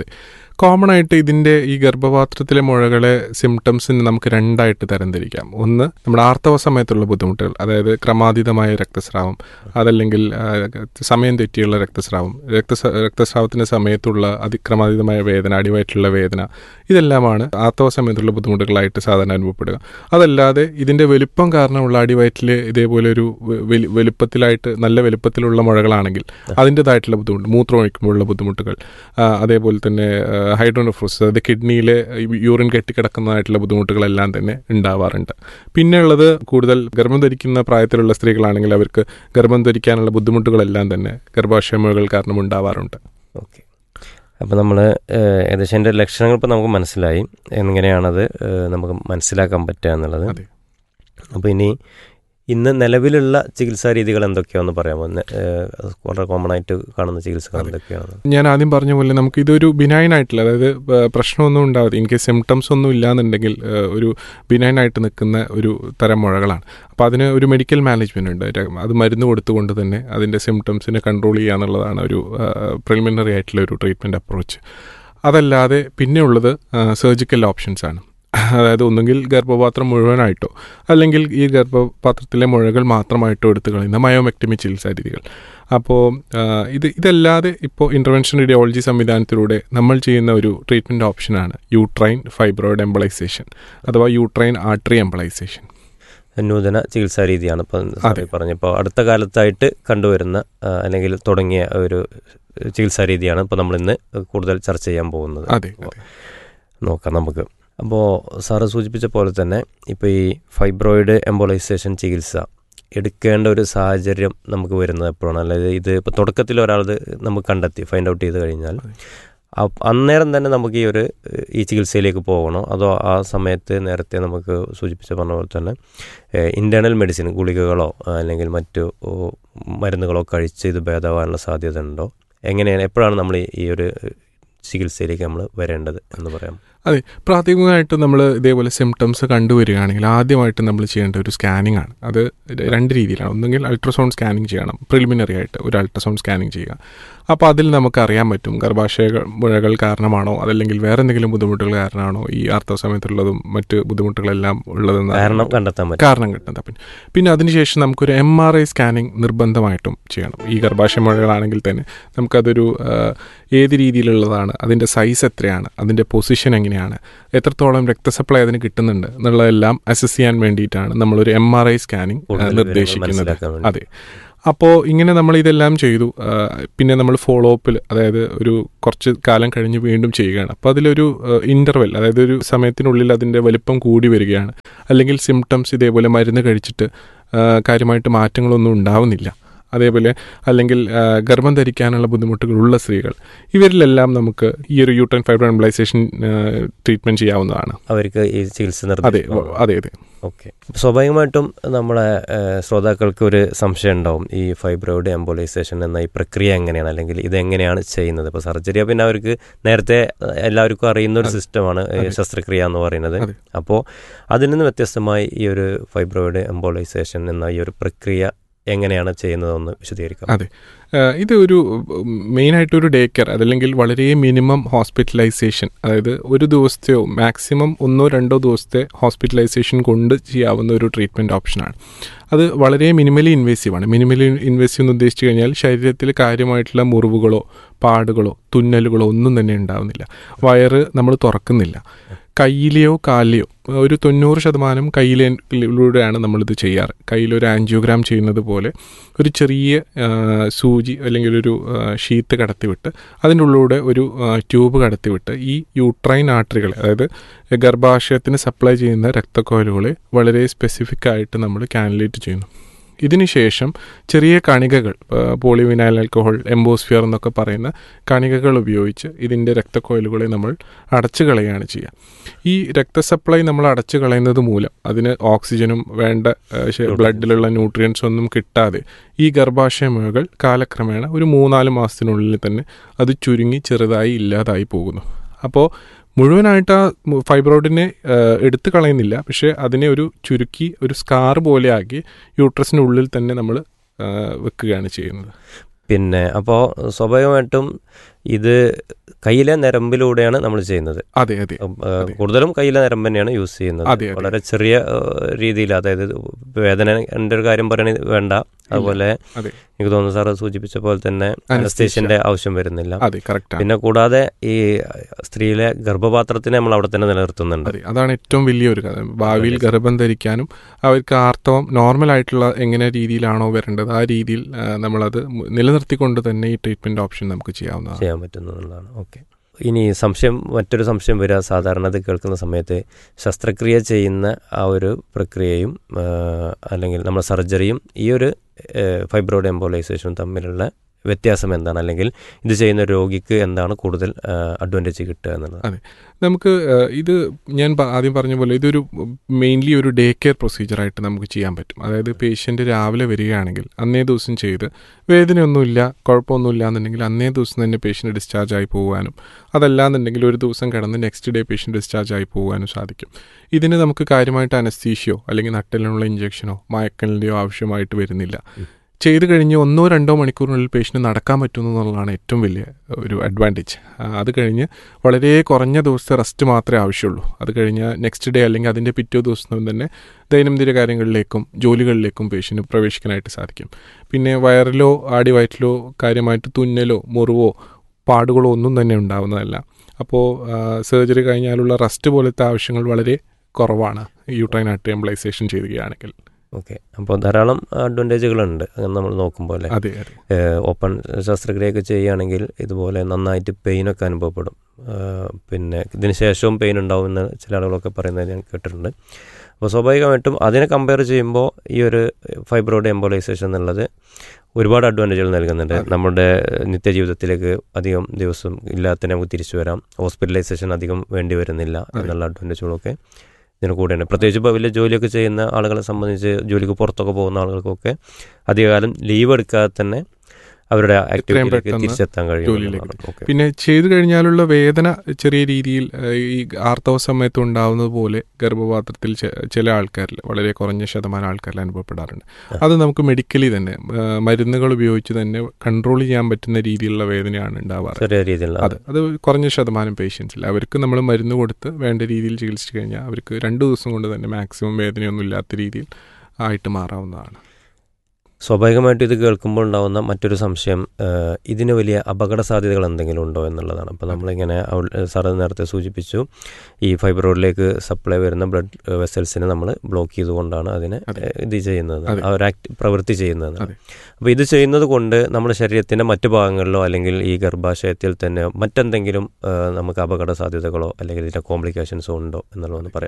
കോമൺ ആയിട്ട് ഇതിൻ്റെ ഈ ഗർഭപാത്രത്തിലെ മുഴകളെ സിംറ്റംസിന് നമുക്ക് രണ്ടായിട്ട് തരംതിരിക്കാം ഒന്ന് നമ്മുടെ ആർത്തവ സമയത്തുള്ള ബുദ്ധിമുട്ടുകൾ അതായത് ക്രമാതീതമായ രക്തസ്രാവം അതല്ലെങ്കിൽ ആ, സമയം തെറ്റിയുള്ള രക്തസ്രാവം രക്തസ രക്തസ്രാവത്തിൻ്റെ സമയത്തുള്ള അതിക്രമാതീതമായ വേദന അടിവയറ്റിലുള്ള വേദന ഇതെല്ലാമാണ് ആർത്തവ സമയത്തുള്ള ബുദ്ധിമുട്ടുകളായിട്ട് സാധാരണ അനുഭവപ്പെടുക അതല്ലാതെ ഇതിൻ്റെ വലുപ്പം കാരണമുള്ള അടിവയറ്റിൽ ഇതേപോലെ ഒരു വെ- വലി- വലുപ്പത്തിലായിട്ട് നല്ല വലുപ്പത്തിലുള്ള മുഴകളാണെങ്കിൽ അതിൻ്റെതായിട്ടുള്ള ബുദ്ധിമുട്ട് മൂത്രം ഒഴിക്കുമ്പോഴുള്ള ബുദ്ധിമുട്ടുകൾ ആ, അതേപോലെ തന്നെ ഹൈഡ്രോനെഫ്രോസിസ് അതായത് കിഡ്നിയിലെ യൂറിൻ കെട്ടിക്കിടക്കുന്നതായിട്ടുള്ള ബുദ്ധിമുട്ടുകളെല്ലാം തന്നെ ഉണ്ടാവാറുണ്ട് പിന്നെ ഉള്ളത് കൂടുതൽ ഗർഭം ധരിക്കുന്ന പ്രായത്തിലുള്ള സ്ത്രീകളാണെങ്കിൽ അവർക്ക് ഗർഭം ധരിക്കാനുള്ള ബുദ്ധിമുട്ടുകളെല്ലാം തന്നെ ഗർഭാശയമുകൾ കാരണം ഉണ്ടാവാറുണ്ട് ഓക്കെ അപ്പോൾ നമ്മൾ ഏകദേശം അതിൻ്റെ ലക്ഷണങ്ങൾ ഇപ്പോൾ നമുക്ക് മനസ്സിലായി എങ്ങനെയാണത് ഏഹ്, നമുക്ക് മനസ്സിലാക്കാൻ പറ്റുക എന്നുള്ളത് അതെ. അപ്പോൾ ഇനി ഇന്ന് നിലവിലുള്ള ചികിത്സാ രീതികൾ എന്തൊക്കെയാണെന്ന് പറയാമോ ഇന്ന്, ഏഹ്, വളരെ കോമൺ ആയിട്ട് കാണുന്ന ചികിത്സകൾ അതെ. എന്തൊക്കെയാണ് ഞാൻ ആദ്യം പറഞ്ഞ പോലെ നമുക്ക് ഇതൊരു ബിനൈൻ ആയിട്ടുള്ള അതായത് ആ, പ്രശ്നമൊന്നും ഉണ്ടാവാതെ എനിക്ക് സിംറ്റംസ് ഒന്നും ഇല്ലാന്നുണ്ടെങ്കിൽ ആ, ഒരു ബിനൈൻ ആയിട്ട് നിൽക്കുന്ന ഒരു തരം മുഴകളാണ് അപ്പോൾ അതിന് ഒരു മെഡിക്കൽ മാനേജ്മെന്റ് ഉണ്ട് ര- അത് മരുന്ന് കൊടുത്തുകൊണ്ട് തന്നെ അതിൻ്റെ സിംറ്റംസിനെ കൺട്രോൾ ചെയ്യുക എന്നുള്ളതാണ് ഒരു പ്രിലിമിനറി ആയിട്ടുള്ള ഒരു ട്രീറ്റ്മെൻറ്റ് അപ്രോച്ച് അതല്ലാതെ പിന്നെ ഉള്ളത് സർജിക്കൽ ഓപ്ഷൻസ് ആണ് അതായത് ഒന്നുകിൽ ഗർഭപാത്രം മുഴുവനായിട്ടോ അല്ലെങ്കിൽ ഈ ഗർഭപാത്രത്തിലെ മുഴകൾ മാത്രമായിട്ടോ എടുത്തു കളയുന്ന മയോമെക്ടമി ചികിത്സാ രീതികൾ അപ്പോൾ ഇത് ഇതല്ലാതെ ഇപ്പോൾ ഇൻ്റർവെൻഷൻ റേഡിയോളജി സംവിധാനത്തിലൂടെ നമ്മൾ ചെയ്യുന്ന ഒരു ട്രീറ്റ്മെൻറ്റ് ഓപ്ഷനാണ് യൂട്രൈൻ ഫൈബ്രോയിഡ് എംബളൈസേഷൻ അഥവാ യൂട്രൈൻ ആർട്ടറി എംബളൈസേഷൻ നൂതന ചികിത്സാ രീതിയാണ് ഇപ്പം അതെ. പറഞ്ഞപ്പോൾ അടുത്ത കാലത്തായിട്ട് കണ്ടുവരുന്ന ആ, അല്ലെങ്കിൽ തുടങ്ങിയ ഒരു ചികിത്സാ രീതിയാണ് ഇപ്പോൾ നമ്മൾ ഇന്ന് കൂടുതൽ ചർച്ച ചെയ്യാൻ പോകുന്നത് അതെ അതെ നോക്കാം നമുക്ക് അപ്പോൾ സാറ് സൂചിപ്പിച്ച പോലെ തന്നെ ഇപ്പോൾ ഈ ഫൈബ്രോയിഡ് എംബോളൈസേഷൻ ചികിത്സ എടുക്കേണ്ട ഒരു സാഹചര്യം നമുക്ക് വരുന്നത് എപ്പോഴാണ് അതായത് ഇത് ഇപ്പോൾ തുടക്കത്തിൽ ഒരാളത് നമുക്ക് കണ്ടെത്തി ഫൈൻഡ് ഔട്ട് ചെയ്ത് കഴിഞ്ഞാൽ അതെ. അ- അന്നേരം തന്നെ നമുക്ക് ഈ ഒരു ഏഹ്, ഈ ചികിത്സയിലേക്ക് പോകണോ അതോ ആ സമയത്ത് നേരത്തെ നമുക്ക് സൂചിപ്പിച്ച പറഞ്ഞ പോലെ തന്നെ ഇൻറ്റേർണൽ മെഡിസിൻ ഗുളികകളോ ആ, അല്ലെങ്കിൽ മറ്റു ഓ, മരുന്നുകളോ കഴിച്ച് ഇത് ഭേദമാകാനുള്ള സാധ്യത ഉണ്ടോ എങ്ങനെയാണ് എപ്പോഴാണ് നമ്മൾ ഈ- ഈ ഒരു ഏഹ്, ചികിത്സയിലേക്ക് നമ്മൾ വരേണ്ടത് എന്ന് പറയാം അതെ പ്രാഥമികമായിട്ട് നമ്മൾ ഇതേപോലെ സിംറ്റംസ് കണ്ടുവരികയാണെങ്കിൽ ആദ്യമായിട്ട് നമ്മൾ ചെയ്യേണ്ട ഒരു സ്കാനിങ് ആണ് അത് രണ്ട് രീതിയിലാണ് ഒന്നുകിൽ അൾട്രാസൗണ്ട് സ്കാനിങ് ചെയ്യണം പ്രിലിമിനറി ആയിട്ട് ഒരു അൾട്രാസൗണ്ട് സ്കാനിങ് ചെയ്യുക അപ്പോൾ അതിൽ നമുക്ക് അറിയാൻ പറ്റും ഗർഭാശയ മുഴകൾ കാരണമാണോ അതല്ലെങ്കിൽ വേറെ എന്തെങ്കിലും ബുദ്ധിമുട്ടുകൾ കാരണമാണോ ഈ ആർത്തവ സമയത്തുള്ളതും മറ്റ് ബുദ്ധിമുട്ടുകളെല്ലാം ഉള്ളതെന്ന് അറിയാൻ കാരണം പറ്റും. കണ്ടെത്താൻ പറ്റും കാരണം കിട്ടുന്നത് പിന്നെ പിന്നെ അതിനുശേഷം നമുക്കൊരു എം ആർ ഐ സ്കാനിങ് നിർബന്ധമായിട്ടും ചെയ്യണം ഈ ഗർഭാശയ മുഴകളാണെങ്കിൽ തന്നെ നമുക്കതൊരു ആ, ഏത് രീതിയിലുള്ളതാണ് അതിൻ്റെ സൈസ് എത്രയാണ് അതിൻ്റെ പൊസിഷൻ എങ്ങനെയാണ് എത്രത്തോളം രക്തസപ്ലൈ അതിന് കിട്ടുന്നുണ്ട് എന്നുള്ളതെല്ലാം അസസ് ചെയ്യാൻ വേണ്ടിയിട്ടാണ് നമ്മളൊരു എം ആർ ഐ സ്കാനിങ് കൂടുതൽ വിവരങ്ങൾ നിർദ്ദേശിക്കുന്നത് മനസ്സിലാക്കാൻ വേണ്ടി. അതെ അപ്പോൾ ഇങ്ങനെ നമ്മൾ ഇതെല്ലാം ചെയ്തു ആ, പിന്നെ നമ്മൾ ഫോളോ അപ്പിൽ അതായത് ഒരു കുറച്ച് കാലം കഴിഞ്ഞ് വീണ്ടും ചെയ്യുകയാണ് അപ്പോൾ അതിലൊരു ഇൻ്റർവെൽ അതായത് ഒരു സമയത്തിനുള്ളിൽ അതിൻ്റെ വലിപ്പം കൂടി വരികയാണ് അല്ലെങ്കിൽ സിംറ്റംസ് ഇതേപോലെ മരുന്ന് കഴിച്ചിട്ട് ആ, കാര്യമായിട്ട് മാറ്റങ്ങളൊന്നും ഉണ്ടാവുന്നില്ല അതേപോലെ അല്ലെങ്കിൽ ആ, ഗർഭം ധരിക്കാനുള്ള ബുദ്ധിമുട്ടുകളുള്ള സ്ത്രീകൾ ഇവരിലെല്ലാം നമുക്ക് ഈ ഒരു യൂട്രൻ ഫൈബ്രോ എംബ്ലൈസേഷൻ ട്രീറ്റ്മെൻറ്റ് ചെയ്യാവുന്നതാണ് അവർക്ക് ഈ ചികിത്സ അതെ നിർദ്ദേശം അതെ അതെ ഓക്കെ സ്വാഭാവികമായിട്ടും നമ്മളെ ഏഹ്, ശ്രോതാക്കൾക്ക് ഒരു സംശയം ഉണ്ടാവും ഈ ഫൈബ്രോയിഡ് എംബോലൈസേഷൻ എന്ന ഈ പ്രക്രിയ എങ്ങനെയാണ് അല്ലെങ്കിൽ ഇത് എങ്ങനെയാണ് ചെയ്യുന്നത് ഇപ്പോൾ സർജറി പിന്നെ അവർക്ക് നേരത്തെ ഏഹ്, എല്ലാവർക്കും അറിയുന്ന ഒരു അതെ. സിസ്റ്റമാണ് ഈ അതെ. ശസ്ത്രക്രിയ എന്ന് പറയുന്നത് അതെ. അപ്പോൾ അതിൽ നിന്ന് വ്യത്യസ്തമായി ഈ ഒരു ഫൈബ്രോയിഡ് എംബോലൈസേഷൻ എന്ന ഈ ഒരു പ്രക്രിയ എങ്ങനെയാണ് ചെയ്യുന്നതെന്ന് വിശദീകരിക്കാം അതെ ഏഹ് ഇത് ഒരു മെയിനായിട്ട് ഒരു ഡേ കെയർ അതല്ലെങ്കിൽ വളരെ മിനിമം ഹോസ്പിറ്റലൈസേഷൻ അതായത് ഒരു ദിവസത്തെയോ മാക്സിമം ഒന്നോ രണ്ടോ ദിവസത്തെ ഹോസ്പിറ്റലൈസേഷൻ കൊണ്ട് ചെയ്യാവുന്ന ഒരു ട്രീറ്റ്മെൻറ്റ് ഓപ്ഷനാണ് അത് വളരെ മിനിമലി ഇൻവേസീവ് ആണ് മിനിമലി ഇൻവേസീവ് എന്ന് ഉദ്ദേശിച്ചു കഴിഞ്ഞാൽ ശരീരത്തിൽ കാര്യമായിട്ടുള്ള മുറിവുകളോ പാടുകളോ തുന്നലുകളോ ഒന്നും തന്നെ ഉണ്ടാവുന്നില്ല വയറ് നമ്മൾ തുറക്കുന്നില്ല കയ്യിലെയോ കാലിലെയോ ഒരു തൊണ്ണൂറ് ശതമാനം കയ്യിലൂടെയാണ് നമ്മളിത് ചെയ്യാറ് കയ്യിലൊരു ആൻജിയോഗ്രാം ചെയ്യുന്നത് പോലെ ഒരു ചെറിയ ആ, സൂചി അല്ലെങ്കിൽ ഒരു ആ, ഷീത്ത് കടത്തിവിട്ട് അതിൻ്റെ ഉള്ളിലൂടെ ഒരു ആ, ട്യൂബ് കടത്തിവിട്ട് ഈ യൂട്രൈൻ ആർട്ടറികളെ അതായത് ഗർഭാശയത്തിന് സപ്ലൈ ചെയ്യുന്ന രക്തക്കോലുകളെ വളരെ സ്പെസിഫിക് ആയിട്ട് നമ്മൾ കാനുലേറ്റ് ചെയ്യുന്നു ഇതിനുശേഷം ചെറിയ കണികകൾ പോളിവിനൈൽ ആൽക്കഹോൾ എംബോസ്ഫിയർ എന്നൊക്കെ പറയുന്ന കണികകൾ ഉപയോഗിച്ച് ഇതിൻ്റെ രക്തക്കോയിലുകളെ നമ്മൾ അടച്ചു കളയുകയാണ് ചെയ്യുക ഈ രക്തസപ്ലൈ നമ്മൾ അടച്ചു കളയുന്നത് മൂലം അതിന് ഓക്സിജനും വേണ്ട ഏഹ്, ശ- ബ്ലഡിലുള്ള ന്യൂട്രിയൻസ് ഒന്നും കിട്ടാതെ ഈ ഗർഭാശയ മുഴകൾ കാലക്രമേണ ഒരു മൂന്നാല് മാസത്തിനുള്ളിൽ തന്നെ അത് ചുരുങ്ങി ചെറുതായി ഇല്ലാതായി പോകുന്നു അപ്പോൾ മുഴുവനായിട്ട് ആ മു- ഫൈബ്രോയിഡിനെ ഏഹ്, എടുത്തു കളയുന്നില്ല പക്ഷേ അതിനെ ഒരു ചുരുക്കി ഒരു സ്കാർ പോലെ ആക്കി യൂട്രസിൻ്റെ ഉള്ളിൽ തന്നെ നമ്മൾ വെക്കുകയാണ് ചെയ്യുന്നത് പിന്നെ അപ്പോൾ സ്വാഭാവികമായിട്ടും ഇത് കയ്യിലെ നരമ്പിലൂടെയാണ് നമ്മൾ ചെയ്യുന്നത് അതെ അതെ ഉം, ഏഹ്, അതെ. കൂടുതലും കയ്യിലെ നരമ്പ് തന്നെയാണ് യൂസ് ചെയ്യുന്നത് അതെ, അതെ. വളരെ ചെറിയ ഏഹ്, രീതിയിൽ അതായത് വേദന എൻ്റെ ഒരു കാര്യം പറയണത് വേണ്ട അതുപോലെ അതെ. എനിക്ക് തോന്നുന്നു സാറ് സൂചിപ്പിച്ച പോലെ തന്നെ Anesthesia. അനസ്തേഷ്യന്റെ ആവശ്യം വരുന്നില്ല അതെ കറക്റ്റാണ് പിന്നെ കൂടാതെ ഈ സ്ത്രീയിലെ ഗർഭപാത്രത്തിനെ നമ്മൾ അവിടെ തന്നെ നിലനിർത്തുന്നുണ്ട് അതെ അതാണ് ഏറ്റവും വലിയൊരു കാര്യം ഭാവിയിൽ അതെ. ഗർഭം ധരിക്കാനും അവർക്ക് ആർത്തവം നോർമൽ ആയിട്ടുള്ള എങ്ങനെ രീതിയിലാണോ വരേണ്ടത് ആ രീതിയിൽ ആ, നമ്മളത് മു- നിലനിർത്തിക്കൊണ്ട് തന്നെ ഈ ട്രീറ്റ്മെന്റ് ഓപ്ഷൻ നമുക്ക് ചെയ്യാവുന്നതാണ് ചെയ്യാൻ പറ്റുന്നതാണ് ഓക്കെ ഇനി സംശയം മറ്റൊരു സംശയം വരിക സാധാരണ ഇത് കേൾക്കുന്ന സമയത്ത് ശസ്ത്രക്രിയ ചെയ്യുന്ന ആ ഒരു പ്രക്രിയയും ആ, അല്ലെങ്കിൽ നമ്മുടെ സർജറിയും ഈ ഒരു ഫൈബ്രോയിഡ് എംബോലൈസേഷനും തമ്മിലുള്ള വ്യത്യാസം എന്താണ് അല്ലെങ്കിൽ ഇത് ചെയ്യുന്ന രോഗിക്ക് എന്താണ് കൂടുതൽ അഡ്വാൻറ്റേജ് കിട്ടുക എന്നുള്ളത് നമുക്ക് ആ, ഇത് ഞാൻ പ- ആദ്യം പറഞ്ഞ പോലെ ഇതൊരു മെയിൻലി ഒരു ഡേ കെയർ പ്രൊസീജിയറായിട്ട് നമുക്ക് ചെയ്യാൻ പറ്റും അതായത് പേഷ്യൻ്റ് രാവിലെ വരികയാണെങ്കിൽ അന്നേ ദിവസം ചെയ്ത് വേദനയൊന്നുമില്ല കുഴപ്പമൊന്നുമില്ല എന്നുണ്ടെങ്കിൽ അന്നേ ദിവസം തന്നെ പേഷ്യൻ്റ് ഡിസ്ചാർജ് ആയി പോകാനും അതല്ലാന്നുണ്ടെങ്കിൽ ഒരു ദിവസം കിടന്ന് നെക്സ്റ്റ് ഡേ പേഷ്യൻ്റ് ഡിസ്ചാർജ് ആയി പോകാനും സാധിക്കും ഇതിന് നമുക്ക് കാര്യമായിട്ട് അനസ്തീഷ്യോ അല്ലെങ്കിൽ നട്ടലിനുള്ള ഇഞ്ചക്ഷനോ മയക്കലിൻ്റെയോ ആവശ്യമായിട്ട് വരുന്നില്ല ചെയ്ത് കഴിഞ്ഞ് ഒന്നോ രണ്ടോ മണിക്കൂറിനുള്ളിൽ പേഷ്യൻ്റ് നടക്കാൻ പറ്റുന്നു എന്നുള്ളതാണ് ഏറ്റവും വലിയ ഒരു അഡ്വാൻറ്റേജ് അത് കഴിഞ്ഞ് വളരെ കുറഞ്ഞ ദിവസത്തെ റെസ്റ്റ് മാത്രമേ ആവശ്യമുള്ളൂ അത് കഴിഞ്ഞ് നെക്സ്റ്റ് ഡേ അല്ലെങ്കിൽ അതിൻ്റെ പിറ്റേ ദിവസം തന്നെ ദൈനംദിന കാര്യങ്ങളിലേക്കും ജോലികളിലേക്കും പേഷ്യൻ്റ് പ്രവേശിക്കാനായിട്ട് സാധിക്കും പിന്നെ വയറിലോ ആടി വയറ്റിലോ കാര്യമായിട്ട് തുന്നലോ മുറിവോ പാടുകളോ ഒന്നും തന്നെ ഉണ്ടാവുന്നതല്ല അപ്പോൾ സർജറി കഴിഞ്ഞാലുള്ള റെസ്റ്റ് പോലത്തെ ആവശ്യങ്ങൾ വളരെ കുറവാണ് യൂട്രൈൻ ആയിട്ട് എംപ്ലൈസേഷൻ ചെയ്യുകയാണെങ്കിൽ ഓക്കെ അപ്പോൾ ധാരാളം അഡ്വാൻറ്റേജുകളുണ്ട് അങ്ങനെ നമ്മൾ നോക്കുമ്പോൾ അല്ലേ അതെ അതെ ഏഹ് ഓപ്പൺ ശസ്ത്രക്രിയയൊക്കെ ചെയ്യുകയാണെങ്കിൽ ഇതുപോലെ നന്നായിട്ട് പെയിനൊക്കെ അനുഭവപ്പെടും ഏഹ് പിന്നെ ഇതിന് ശേഷവും പെയിൻ ഉണ്ടാവുമെന്ന് ചില ആളുകളൊക്കെ പറയുന്നത് ഞാൻ കേട്ടിട്ടുണ്ട് അപ്പോൾ സ്വാഭാവികമായിട്ടും അതിനെ കമ്പയർ ചെയ്യുമ്പോൾ ഈ ഒരു ഫൈബ്രോയിഡ് എംബോലൈസേഷൻ എന്നുള്ളത് ഒരുപാട് അഡ്വാൻറ്റേജുകൾ നൽകുന്നുണ്ട് അതെ. നമ്മുടെ നിത്യജീവിതത്തിലേക്ക് അധികം ദിവസം ഇല്ലാത്ത നമുക്ക് തിരിച്ചു വരാം ഹോസ്പിറ്റലൈസേഷൻ അധികം വേണ്ടി വരുന്നില്ല അതെ. എന്നുള്ള അഡ്വാൻറ്റേജുകളൊക്കെ ഇതിന് കൂടെയുണ്ട് പ്രത്യേകിച്ച് ഇപ്പോൾ വലിയ ജോലിയൊക്കെ ചെയ്യുന്ന ആളുകളെ സംബന്ധിച്ച് ജോലിക്ക് പുറത്തൊക്കെ പോകുന്ന ആളുകൾക്കൊക്കെ അധികകാലം ലീവ് എടുക്കാതെ തന്നെ അവരുടെ ആക്ടിവിറ്റിയിലേക്ക് പെട്ടെന്ന് തിരിച്ചെത്താൻ കഴിയും ജോലിയിലേക്ക് എന്നുള്ളതാണ്. ഓക്കെ. പിന്നെ ചെയ്തു കഴിഞ്ഞാലുള്ള വേദന ചെറിയ രീതിയിൽ ഏഹ്, ഈ ആർത്തവ സമയത്ത് ഉണ്ടാവുന്നത് പോലെ ഗർഭപാത്രത്തിൽ ചെ- ചില ആൾക്കാരിൽ വളരെ കുറഞ്ഞ ശതമാനം ആൾക്കാരിൽ അനുഭവപ്പെടാറുണ്ട് ആ. അത് നമുക്ക് മെഡിക്കലി തന്നെ ഏഹ്, മരുന്നുകൾ ഉപയോഗിച്ച് തന്നെ കൺട്രോൾ ചെയ്യാൻ പറ്റുന്ന രീതിയിലുള്ള വേദനയാണ് ഉണ്ടാവാറ് ചെറിയ രീതിയിലുള്ള അത് അത് കുറഞ്ഞ ശതമാനം പേഷ്യൻസിൽ അവർക്ക് നമ്മൾ മരുന്ന് കൊടുത്ത് വേണ്ട രീതിയിൽ ചികിത്സിച്ച് കഴിഞ്ഞാൽ അവർക്ക് രണ്ട് ദിവസം കൊണ്ട് തന്നെ മാക്സിമം വേദനയൊന്നും ഇല്ലാത്ത രീതിയിൽ ആയിട്ട് മാറാവുന്നതാണ് സ്വാഭാവികമായിട്ടും ഇത് കേൾക്കുമ്പോൾ ഉണ്ടാകുന്ന മറ്റൊരു സംശയം ഏഹ്, ഇതിന് വലിയ അപകട സാധ്യതകൾ എന്തെങ്കിലും ഉണ്ടോ എന്നുള്ളതാണ് അപ്പോൾ നമ്മളിങ്ങനെ സാറ് നേരത്തെ സൂചിപ്പിച്ചു ഈ ഫൈബ്രോയിഡിലേക്ക് സപ്ലൈ വരുന്ന ബ്ലഡ് വെസൽസിനെ നമ്മൾ ബ്ലോക്ക് ചെയ്തുകൊണ്ടാണ് അതിനെ അതെ. ഏഹ്, ഇത് ചെയ്യുന്നത് അതെ. അവർ ആക്ട് പ്രവൃത്തി ചെയ്യുന്നത് അതെ. അപ്പോൾ ഇത് ചെയ്യുന്നത് കൊണ്ട് നമ്മുടെ ശരീരത്തിൻ്റെ മറ്റു ഭാഗങ്ങളിലോ അല്ലെങ്കിൽ ഈ ഗർഭാശയത്തിൽ തന്നെ മറ്റെന്തെങ്കിലും ഏഹ്, നമുക്ക് അപകട സാധ്യതകളോ അല്ലെങ്കിൽ ഇതിൻ്റെ കോംപ്ലിക്കേഷൻസോ ഉണ്ടോ എന്നുള്ളതൊന്ന് പറയാമോ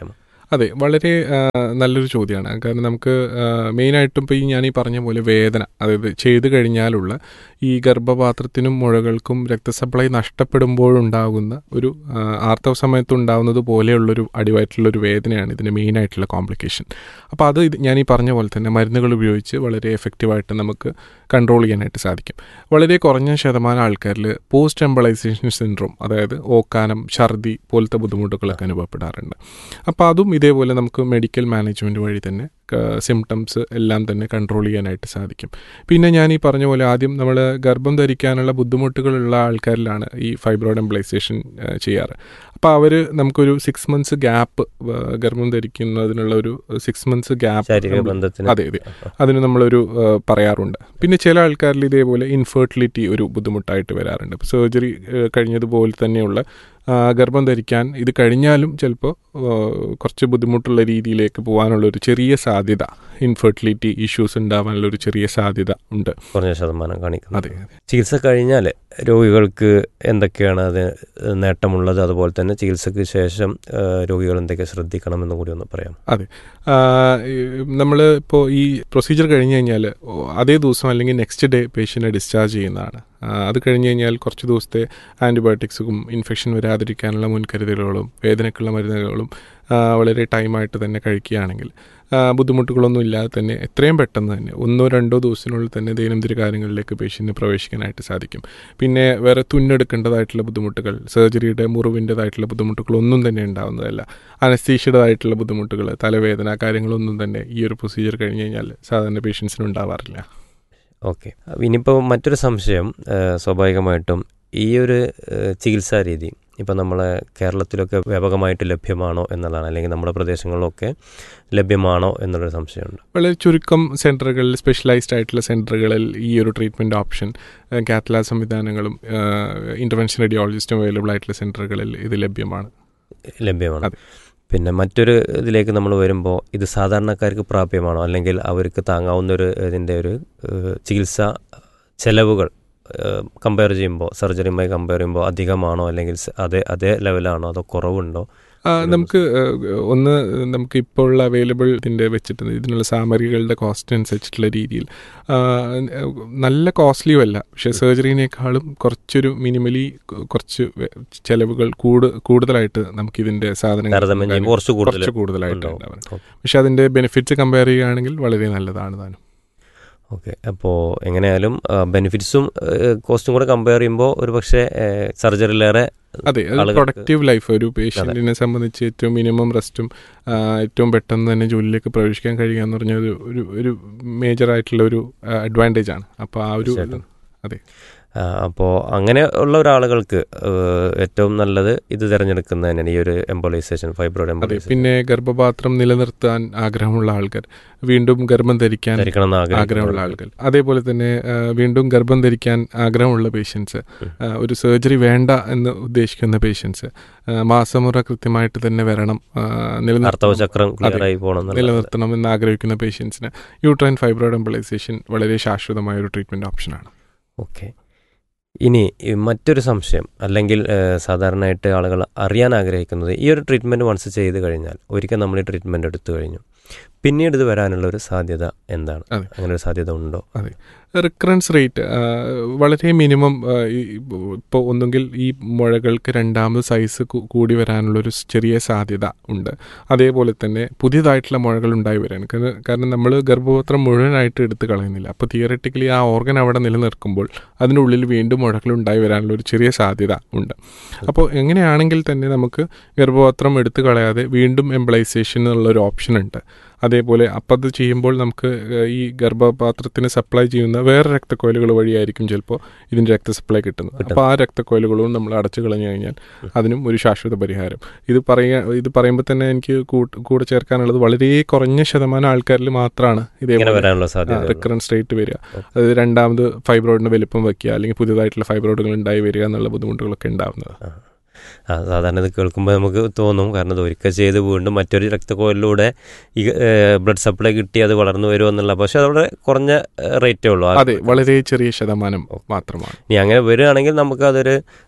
അതെ വളരെ ആ, നല്ലൊരു ചോദ്യമാണ് കാരണം നമുക്ക് മെയിനായിട്ടും ഇപ്പോൾ ഈ ഞാൻ ഈ പറഞ്ഞ പോലെ വേദന അതായത് ചെയ്തു കഴിഞ്ഞാലുള്ള ഈ ഗർഭപാത്രത്തിനും മുഴകൾക്കും രക്തസപ്ലൈ നഷ്ടപ്പെടുമ്പോഴുണ്ടാകുന്ന ഒരു ആ, ആർത്തവ സമയത്ത് ഉണ്ടാകുന്നത് പോലെയുള്ളൊരു അടിവയറ്റിലുള്ളൊരു വേദനയാണ് ഇതിൻ്റെ മെയിനായിട്ടുള്ള കോംപ്ലിക്കേഷൻ അപ്പോൾ അത് ഇത് ഞാൻ ഈ പറഞ്ഞ പോലെ തന്നെ മരുന്നുകൾ ഉപയോഗിച്ച് വളരെ എഫക്റ്റീവായിട്ട് നമുക്ക് കൺട്രോൾ ചെയ്യാനായിട്ട് സാധിക്കും വളരെ കുറഞ്ഞ ശതമാനം ആൾക്കാരിൽ പോസ്റ്റ് എംബളൈസേഷൻ സിൻഡ്രോം അതായത് ഓക്കാനം ഛർദി പോലത്തെ ബുദ്ധിമുട്ടുകളൊക്കെ അനുഭവപ്പെടാറുണ്ട് അപ്പോൾ അതും ഇതേപോലെ നമുക്ക് മെഡിക്കൽ മാനേജ്മെൻറ്റ് വഴി തന്നെ സിംറ്റംസ് എല്ലാം തന്നെ കൺട്രോൾ ചെയ്യാനായിട്ട് സാധിക്കും പിന്നെ ഞാൻ ഈ പറഞ്ഞ പോലെ ആദ്യം നമ്മൾ ഗർഭം ധരിക്കാനുള്ള ബുദ്ധിമുട്ടുകളുള്ള ആൾക്കാരിലാണ് ഈ ഫൈബ്രോയിഡ് എംബ്ലൈസേഷൻ ചെയ്യാറ് അപ്പോൾ അവർ നമുക്കൊരു സിക്സ് മന്ത്സ് ഗ്യാപ്പ് ഗർഭം ധരിക്കുന്നതിനുള്ള ഒരു സിക്സ് മന്ത്സ് ശാരീരിക ഗ്യാപ്പ് ബന്ധത്തിന് അതെ അതെ അതിന് നമ്മളൊരു ആ, പറയാറുണ്ട് പിന്നെ ചില ആൾക്കാരിൽ ഇതേപോലെ ഇൻഫെർട്ടിലിറ്റി ഒരു ബുദ്ധിമുട്ടായിട്ട് വരാറുണ്ട് ഇപ്പോൾ സർജറി കഴിഞ്ഞതുപോലെ തന്നെയുള്ള ആ, ഗർഭം ധരിക്കാൻ ഇത് കഴിഞ്ഞാലും ചിലപ്പോൾ കുറച്ച് ബുദ്ധിമുട്ടുള്ള രീതിയിലേക്ക് പോകാനുള്ള ഒരു ചെറിയ സാധ്യത ഇൻഫെർട്ടിലിറ്റി ഇഷ്യൂസ് ഉണ്ടാവാനുള്ള ഒരു ചെറിയ സാധ്യത ഉണ്ട് കുറഞ്ഞ ശതമാനം കാണിക്കുന്നത് അതെ ചികിത്സ കഴിഞ്ഞാൽ രോഗികൾക്ക് എന്തൊക്കെയാണ് അത് നേട്ടമുള്ളത് അതുപോലെ തന്നെ ചികിത്സയ്ക്ക് ശേഷം ആ, രോഗികൾ എന്തൊക്കെ ശ്രദ്ധിക്കണം എന്ന് കൂടി ഒന്ന് പറയാം നമ്മൾ ഇപ്പോൾ ഈ പ്രൊസീജിയർ കഴിഞ്ഞ് കഴിഞ്ഞാൽ അതേ ദിവസം അല്ലെങ്കിൽ നെക്സ്റ്റ് ഡേ പേഷ്യൻറ്റിനെ ഡിസ്ചാർജ് ചെയ്യുന്നതാണ് ആ, അത് കഴിഞ്ഞ് കഴിഞ്ഞാൽ കുറച്ച് ദിവസത്തെ ആൻറ്റിബയോട്ടിക്സും ഇൻഫെക്ഷൻ വരാതിരിക്കാനുള്ള മുൻകരുതലുകളും വേദനയ്ക്കുള്ള മരുന്നുകളും ആ, വളരെ ടൈമായിട്ട് തന്നെ കഴിക്കുകയാണെങ്കിൽ ആ, ബുദ്ധിമുട്ടുകളൊന്നും ഇല്ലാതെ തന്നെ എത്രയും പെട്ടെന്ന് തന്നെ ഒന്നോ രണ്ടോ ദിവസത്തിനുള്ളിൽ തന്നെ ദൈനംദിന കാര്യങ്ങളിലേക്ക് പേഷ്യൻറ്റിന് പ്രവേശിക്കാനായിട്ട് സാധിക്കും പിന്നെ വേറെ തുന്നെടുക്കേണ്ടതായിട്ടുള്ള ബുദ്ധിമുട്ടുകൾ സർജറിയുടെ മുറിവിൻ്റെതായിട്ടുള്ള ബുദ്ധിമുട്ടുകളൊന്നും തന്നെ ഉണ്ടാവുന്നതല്ല അനസ്തീഷ്യയുടേതായിട്ടുള്ള ബുദ്ധിമുട്ടുകൾ തലവേദന കാര്യങ്ങളൊന്നും തന്നെ ഈ ഒരു പ്രൊസീജിയർ കഴിഞ്ഞ് കഴിഞ്ഞാൽ സാധാരണ പേഷ്യൻസിന് ഉണ്ടാവാറില്ല ഓക്കെ ഇനിയിപ്പോൾ മറ്റൊരു സംശയം ആ, സ്വാഭാവികമായിട്ടും ഈ ഒരു ആ, ചികിത്സാ രീതി ഇപ്പം നമ്മളെ കേരളത്തിലൊക്കെ വ്യാപകമായിട്ട് ലഭ്യമാണോ എന്നുള്ളതാണ് അല്ലെങ്കിൽ നമ്മുടെ പ്രദേശങ്ങളിലൊക്കെ ലഭ്യമാണോ എന്നുള്ളൊരു സംശയമുണ്ട് വളരെ ചുരുക്കം സെൻറ്ററുകളിൽ സ്പെഷ്യലൈസ്ഡ് ആയിട്ടുള്ള സെൻറ്ററുകളിൽ ഈ ഒരു ട്രീറ്റ്മെൻറ്റ് ഓപ്ഷൻ കാത്തലാ സംവിധാനങ്ങളും ഇൻ്റർവെൻഷൻ റേഡിയോളജിസ്റ്റും അവൈലബിൾ ആയിട്ടുള്ള സെൻറ്ററുകളിൽ ഇത് ലഭ്യമാണ് ലഭ്യമാണ് അതെ. പിന്നെ മറ്റൊരു ഇതിലേക്ക് നമ്മൾ വരുമ്പോൾ ഇത് സാധാരണക്കാർക്ക് പ്രാപ്യമാണോ അല്ലെങ്കിൽ അവർക്ക് താങ്ങാവുന്ന ഒരു ഇതിൻ്റെ ഒരു ഏഹ്, ചികിത്സാ ചെലവുകൾ കമ്പയർ ചെയ്യുമ്പോൾ സർജറിയുമായി കമ്പയർ ചെയ്യുമ്പോൾ അധികമാണോ അല്ലെങ്കിൽ സ- അതേ അതേ ലെവലാണോ അതോ കുറവുണ്ടോ ആ, നമുക്ക് ഏഹ്, ഒന്ന് നമുക്ക് ഇപ്പോൾ ഉള്ള അവൈലബിൾ ഇതിൻ്റെ വെച്ചിട്ട് ഇതിനുള്ള സാമഗ്രികളുടെ കോസ്റ്റ് അനുസരിച്ചിട്ടുള്ള രീതിയിൽ ആ, നല്ല കോസ്റ്റ്ലിയും അല്ല പക്ഷേ സർജറിനേക്കാളും കുറച്ചൊരു മിനിമലി കുറച്ച് വെ- ചെലവുകൾ കൂട് കൂടുതലായിട്ട് നമുക്ക് ഇതിൻ്റെ സാധനങ്ങൾ താരതമ്യം ചെയ്യുമ്പോൾ കുറച്ച് കൂടുതൽ കുറച്ച് കൂടുതലായിട്ട് ഉണ്ടാവും. ഉണ്ടാവും പക്ഷെ അതിൻ്റെ ബെനിഫിറ്റ്സ് കമ്പയർ ചെയ്യുകയാണെങ്കിൽ വളരെ നല്ലതാണ് താനും ഓക്കെ അപ്പോൾ എങ്ങനെയായാലും ബെനിഫിറ്റ്സും കോസ്റ്റും കൂടെ കമ്പയർ ചെയ്യുമ്പോൾ ഒരു പക്ഷേ സർജറിയിലേറെ അതെ അത് ആളുകൾക്ക് പ്രൊഡക്റ്റീവ് ലൈഫ് ഒരു പേഷ്യൻറ്റിനെ സംബന്ധിച്ച് ഏറ്റവും മിനിമം റെസ്റ്റും ഏറ്റവും പെട്ടെന്ന് തന്നെ ജോലിയിലേക്ക് പ്രവേശിക്കാൻ കഴിയുക എന്ന് പറഞ്ഞ ഒരു ഒരു ഒരു മേജർ ആയിട്ടുള്ള ഒരു അഡ്വാൻറ്റേജ് ആണ് അപ്പോൾ ആ ഒരു തീർച്ചയായിട്ടും. അതെ അപ്പോൾ അങ്ങനെ ഉള്ള ഒരാളുകൾക്ക് ഏഹ്, ഏറ്റവും നല്ലത് ഇത് തിരഞ്ഞെടുക്കുന്നത് തന്നെയാണ് ഈ ഒരു എംബോളൈസേഷൻ ഫൈബ്രോയിഡ് അതെ എംബോളൈസേഷൻ പിന്നെ ഗർഭപാത്രം നിലനിർത്താൻ ആഗ്രഹമുള്ള ആൾക്കാർ വീണ്ടും ഗർഭം ധരിക്കാൻ ധരിക്കണം എന്ന് ആഗ്രഹമുള്ള ആളുകൾ അതേപോലെ തന്നെ ആ, വീണ്ടും ഗർഭം ധരിക്കാൻ ആഗ്രഹമുള്ള പേഷ്യൻസ് ഒരു സർജറി വേണ്ട എന്ന് ഉദ്ദേശിക്കുന്ന പേഷ്യൻസ് മാസമുറ കൃത്യമായിട്ട് തന്നെ വരണം ആ, നിലനിർത്തണം അർത്ഥവചക്രം ക്ലിയർ അതെ. ആയി പോകണം എന്നുള്ള നിലനിർത്തണം എന്ന് ആഗ്രഹിക്കുന്ന പേഷ്യൻസിന് യൂട്രൈൻ ഫൈബ്രോയിഡ് എംബലൈസേഷൻ വളരെ ശാശ്വതമായ ഒരു ട്രീറ്റ്മെന്റ് ഓപ്ഷനാണ് ഓക്കെ ഇനി ഈ മറ്റൊരു സംശയം അല്ലെങ്കിൽ ഏഹ്, സാധാരണയായിട്ട് ആളുകൾ അറിയാൻ ആഗ്രഹിക്കുന്നത് ഈ ഒരു ട്രീറ്റ്മെൻറ്റ് വൺസ് ചെയ്ത് കഴിഞ്ഞാൽ ഒരിക്കൽ നമ്മൾ ഈ ട്രീറ്റ്മെൻറ്റ് എടുത്തു കഴിഞ്ഞു പിന്നീട് ഇത് വരാനുള്ള ഒരു സാധ്യത എന്താണ് അതെ. അങ്ങനെ ഒരു സാധ്യത ഉണ്ടോ റിക്കറൻസ് റേറ്റ് വളരെ മിനിമം ഇപ്പോൾ ഒന്നുകിൽ ഈ മുഴകൾക്ക് രണ്ടാമത് സൈസ് കൂടി വരാനുള്ളൊരു ചെറിയ സാധ്യത ഉണ്ട് അതേപോലെ തന്നെ പുതിയതായിട്ടുള്ള മുഴകൾ ഉണ്ടായി വരാണ് കാരണം കാരണം നമ്മൾ ഗർഭപത്രം മുഴുവനായിട്ട് എടുത്ത് കളയുന്നില്ല അപ്പോൾ തിയററ്റിക്കലി ആ ഓർഗൻ അവിടെ നിലനിൽക്കുമ്പോൾ അതിനുള്ളിൽ വീണ്ടും മുഴകൾ ഉണ്ടായി വരാനുള്ള ഒരു ചെറിയ സാധ്യത ഉണ്ട് അപ്പോൾ എങ്ങനെയാണെങ്കിൽ തന്നെ നമുക്ക് ഗർഭപത്രം എടുത്തു കളയാതെ വീണ്ടും എംപ്ലൈസേഷൻ എന്നുള്ളൊരു ഓപ്ഷൻ ഉണ്ട് അതേപോലെ അപ്പം അത് ചെയ്യുമ്പോൾ നമുക്ക് ഏഹ്, ഈ ഗർഭപാത്രത്തിന് സപ്ലൈ ചെയ്യുന്ന വേറെ രക്തക്കോയിലുകൾ വഴിയായിരിക്കും ചിലപ്പോൾ ഇതിൻ്റെ രക്ത സപ്ലൈ കിട്ടുന്നത് അപ്പോൾ ആ രക്തക്കോയിലുകളും നമ്മൾ അടച്ചു കളഞ്ഞു കഴിഞ്ഞാൽ അതിനും ഒരു ശാശ്വത പരിഹാരം ഇത് പറയാ ഇത് പറയുമ്പോൾ തന്നെ എനിക്ക് കൂട്ട്- കൂടെ ചേർക്കാനുള്ളത് വളരെ കുറഞ്ഞ ശതമാനം ആൾക്കാരിൽ മാത്രമാണ് ഇങ്ങനെ ഇതേപോലെ വരാനുള്ള സാധ്യത റിക്കറൻസ് റേറ്റ് വരിക അതായത് രണ്ടാമത് ഫൈബ്രോയിഡിന് വലിപ്പം വയ്ക്കുക അല്ലെങ്കിൽ പുതിയതായിട്ടുള്ള ഫൈബ്രോയിഡുകൾ ഉണ്ടായി വരിക എന്നുള്ള ബുദ്ധിമുട്ടുകളൊക്കെ ഉണ്ടാവുന്നത് ആ സാധാരണ ഇത് കേൾക്കുമ്പോൾ നമുക്ക് തോന്നും കാരണം ഇത് ഒരിക്കൽ ചെയ്ത് വീണ്ടും മറ്റൊരു രക്തക്കോലിലൂടെ ഈ ബ്ലഡ് സപ്ലൈ കിട്ടി അത് വളർന്നു വരുമോ എന്നുള്ള പക്ഷെ അതവിടെ കുറഞ്ഞ റേറ്റേ ഉള്ളൂ ആ- അതെ വളരെ ചെറിയ ശതമാനം മാത്രമാണ് ഇനി അങ്ങനെ വരികയാണെങ്കിൽ നമുക്ക് അതൊരു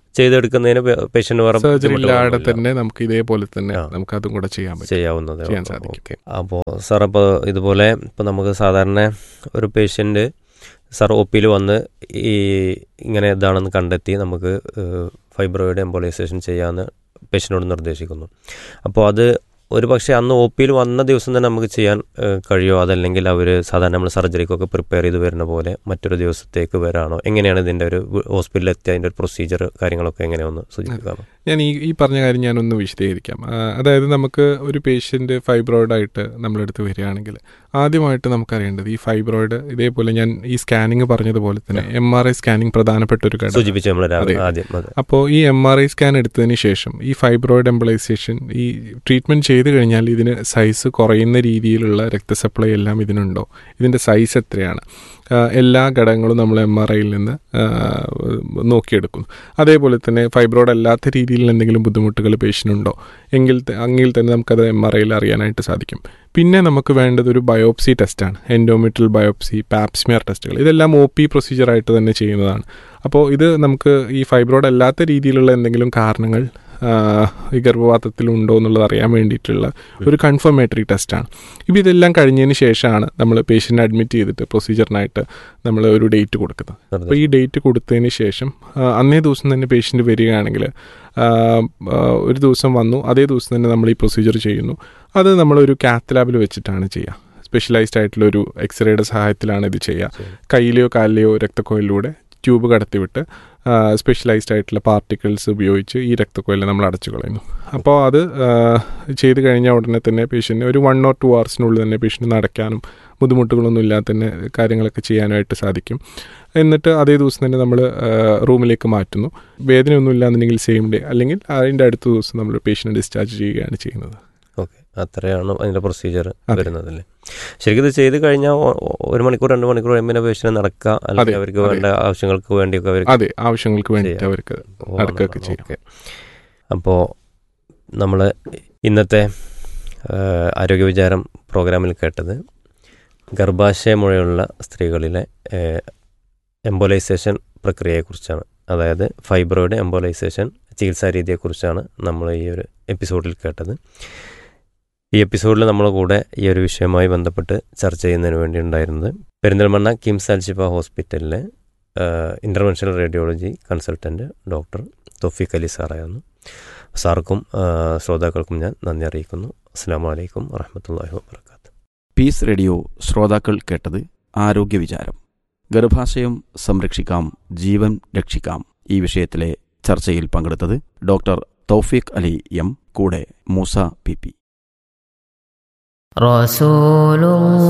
ചെയ്തെടുക്കുന്നതിന് പേഷ്യന്റ് വേറെ സർജറി ഇല്ലാതെ ബുദ്ധിമുട്ടുകളൊന്നുമില്ല. തന്നെ നമുക്ക് ഇതേപോലെ തന്നെ ആ. നമുക്ക് അതും കൂടെ ചെയ്യാൻ പറ്റും ചെയ്യാവുന്നതേ ചെയ്യാൻ ഉള്ളൂ. സാധിക്കും. ഓക്കെ അപ്പോൾ സാർ അപ്പോൾ ഇതുപോലെ ഇപ്പോൾ നമുക്ക് സാധാരണ ഒരു പേഷ്യൻ്റ് സാർ ഒ പിയിൽ വന്ന് ഈ ഇങ്ങനെ ഇതാണെന്ന് കണ്ടെത്തി നമുക്ക് ഫൈബ്രോയിഡ് എംബോളൈസേഷൻ ചെയ്യാമെന്ന് പേഷ്യനോട് നിർദ്ദേശിക്കുന്നു അപ്പോൾ അത് ഒരു പക്ഷേ അന്ന് ഒ പിയിൽ വന്ന ദിവസം തന്നെ നമുക്ക് ചെയ്യാൻ ഏഹ്, കഴിയുമോ അതല്ലെങ്കിൽ അവർ സാധാരണ നമ്മൾ സർജറിക്കൊക്കെ പ്രിപ്പയർ ചെയ്ത് വരുന്ന പോലെ മറ്റൊരു ദിവസത്തേക്ക് വരാണോ എങ്ങനെയാണ് ഇതിൻ്റെ ഒരു ഹോസ്പിറ്റലിൽ എത്തിയ അതിൻ്റെ ഒരു പ്രൊസീജിയർ കാര്യങ്ങളൊക്കെ എങ്ങനെയൊന്ന് സൂചിപ്പിക്കാമോ ഞാൻ ഈ ഈ പറഞ്ഞ കാര്യം ഞാനൊന്ന് വിശദീകരിക്കാം ആ, അതായത് നമുക്ക് ഒരു പേഷ്യൻ്റ് ഫൈബ്രോയിഡ് ആയിട്ട് നമ്മളെടുത്ത് വരികയാണെങ്കിൽ ആദ്യമായിട്ട് നമുക്കറിയേണ്ടത് ഈ ഫൈബ്രോയിഡ് ഇതേപോലെ ഞാൻ ഈ സ്കാനിങ് പറഞ്ഞതുപോലെ തന്നെ എം ആർ ഐ സ്കാനിങ് പ്രധാനപ്പെട്ട ഒരു ഘടകം സൂചിപ്പിച്ചു നമ്മൾ രാവിലെ അതെ. ആദ്യം അതെ അപ്പോൾ ഈ എം ആർ ഐ സ്കാൻ എടുത്തതിന് ശേഷം ഈ ഫൈബ്രോയിഡ് എംബിളൈസേഷൻ ഈ ട്രീറ്റ്മെൻറ്റ് ചെയ്ത് കഴിഞ്ഞാൽ ഇതിന് സൈസ് കുറയുന്ന രീതിയിലുള്ള രക്തസപ്ലൈ എല്ലാം ഇതിനുണ്ടോ ഇതിൻ്റെ സൈസ് എത്രയാണ് ആ, എല്ലാ ഘടകങ്ങളും നമ്മൾ എം ആർ ഐയിൽ നിന്ന് ആ, നോക്കിയെടുക്കുന്നു അതേപോലെ തന്നെ ഫൈബ്രോയിഡ് അല്ലാത്ത രീതിയിൽ എന്തെങ്കിലും ബുദ്ധിമുട്ടുകൾ പേഷ്യനുണ്ടോ എങ്കിൽ ത- എങ്കിൽ തന്നെ നമുക്കത് എം ആർ ഐയിൽ അറിയാനായിട്ട് സാധിക്കും പിന്നെ നമുക്ക് വേണ്ടത് ഒരു ബയോപ്സി ടെസ്റ്റാണ് എൻഡോമെട്രൽ ബയോപ്സി പാപ്സ്മിയർ ടെസ്റ്റുകൾ ഇതെല്ലാം ഒ പി പ്രൊസീജിയറായിട്ട് തന്നെ ചെയ്യുന്നതാണ് അപ്പോൾ ഇത് നമുക്ക് ഈ ഫൈബ്രോയിഡ് അല്ലാത്ത രീതിയിലുള്ള എന്തെങ്കിലും കാരണങ്ങൾ ആ, ഈ ഗർഭപാത്രത്തിൽ ഉണ്ടോ എന്നുള്ളത് അറിയാൻ വേണ്ടിയിട്ടുള്ള ഒരു കൺഫർമേറ്ററി ടെസ്റ്റാണ് ഇപ്പോൾ ഇതെല്ലാം കഴിഞ്ഞതിന് ശേഷമാണ് നമ്മൾ പേഷ്യൻ്റ് അഡ്മിറ്റ് ചെയ്തിട്ട് പ്രൊസീജിയറിനായിട്ട് നമ്മൾ ഒരു ഡേറ്റ് കൊടുക്കുന്നത് അപ്പോൾ ഈ ഡേറ്റ് കൊടുത്തതിന് ശേഷം ആ, അന്നേ ദിവസം തന്നെ പേഷ്യൻ്റ് വരികയാണെങ്കിൽ ആ, ആ, ഒരു ദിവസം വന്നു അതേ ദിവസം തന്നെ നമ്മൾ ഈ പ്രൊസീജിയർ ചെയ്യുന്നു അത് നമ്മളൊരു കാത്ത് ലാബിൽ വെച്ചിട്ടാണ് ചെയ്യുക സ്പെഷ്യലൈസ്ഡ് ആയിട്ടുള്ള ഒരു എക്സ്റേയുടെ സഹായത്തിലാണ് ഇത് ചെയ്യുക കയ്യിലെയോ കാലിലെയോ രക്തക്കോയിലൂടെ ട്യൂബ് കടത്തിവിട്ട് സ്പെഷ്യലൈസ്ഡ് ആയിട്ടുള്ള പാർട്ടിക്കിൾസ് ഉപയോഗിച്ച് ഈ രക്തക്കോയിലെ നമ്മൾ അടച്ചു കളയുന്നു അപ്പോൾ അത് ആ, ചെയ്ത് കഴിഞ്ഞ ഉടനെ തന്നെ പേഷ്യൻ്റ് ഒരു വൺ ഓർ ടു അവേഴ്സിനുള്ളിൽ തന്നെ പേഷ്യൻ്റ് നടക്കാനും ബുദ്ധിമുട്ടുകളൊന്നും ഇല്ലാതെ തന്നെ കാര്യങ്ങളൊക്കെ ചെയ്യാനായിട്ട് സാധിക്കും എന്നിട്ട് അതേ ദിവസം തന്നെ നമ്മൾ റൂമിലേക്ക് മാറ്റുന്നു വേദനയൊന്നും ഇല്ലാന്നുണ്ടെങ്കിൽ സെയിം ഡേ അല്ലെങ്കിൽ അതിൻ്റെ അടുത്ത ദിവസം നമ്മൾ പേഷ്യൻ്റ് ഡിസ്ചാർജ് ചെയ്യുകയാണ് ചെയ്യുന്നത് ഓക്കെ അത്രയാണ് അതിന്റെ പ്രൊസീജിയർ അതെ. വരുന്നതല്ലേ ശരിക്കും ഇത് ചെയ്ത് കഴിഞ്ഞാൽ ഒ- ഒ- ഒരു മണിക്കൂർ രണ്ട് മണിക്കൂർ കഴിയുമ്പോൾ പേഷ്യന് നടക്കുക അല്ലെങ്കിൽ അതെ, അവർക്ക് അതെ. വേണ്ട ആവശ്യങ്ങൾക്ക് വേണ്ടിയൊക്കെ അവർക്ക് അതെ ആവശ്യങ്ങൾക്ക് വേണ്ടിയിട്ട് ചെയ്യാം. അവർക്ക് നടക്കുകയൊക്കെ ചെയ്യാം ഓക്കെ അപ്പോൾ നമ്മൾ ഇന്നത്തെ ആ, ആരോഗ്യ വിചാരം പ്രോഗ്രാമിൽ കേട്ടത് ഗർഭാശയമുഴയുള്ള സ്ത്രീകളിലെ എംബോലൈസേഷൻ പ്രക്രിയയെക്കുറിച്ചാണ് അതായത് ഫൈബ്രോയിഡ് എംബോലൈസേഷൻ ചികിത്സാ രീതിയെക്കുറിച്ചാണ് നമ്മൾ ഈ ഒരു എപ്പിസോഡിൽ കേട്ടത് ഈ എപ്പിസോഡിൽ നമ്മളെ കൂടെ ഈ ഒരു വിഷയവുമായി ബന്ധപ്പെട്ട് ചർച്ച ചെയ്യുന്നതിന് വേണ്ടി ഉണ്ടായിരുന്നത് പെരിന്തൽമണ്ണ കിംസ് അൽഷിഫ ഹോസ്പിറ്റലിലെ interventional radiology consultant doctor Thoufeeq Ali സാറായിരുന്നു സാർക്കും ആ, ശ്രോതാക്കൾക്കും ഞാൻ നന്ദി അറിയിക്കുന്നു അസ്സാം വലൈക്കും വറഹമത്തല്ലാഹി വാബർക്കാത്ത് പീസ് റേഡിയോ ശ്രോതാക്കൾ കേട്ടത് ആരോഗ്യ വിചാരം ഗർഭാശയം സംരക്ഷിക്കാം ജീവൻ രക്ഷിക്കാം ഈ വിഷയത്തിലെ ചർച്ചയിൽ പങ്കെടുത്തത് ഡോക്ടർ തൗഫീഖ് അലി എം കൂടെ മൂസ പി പി رسول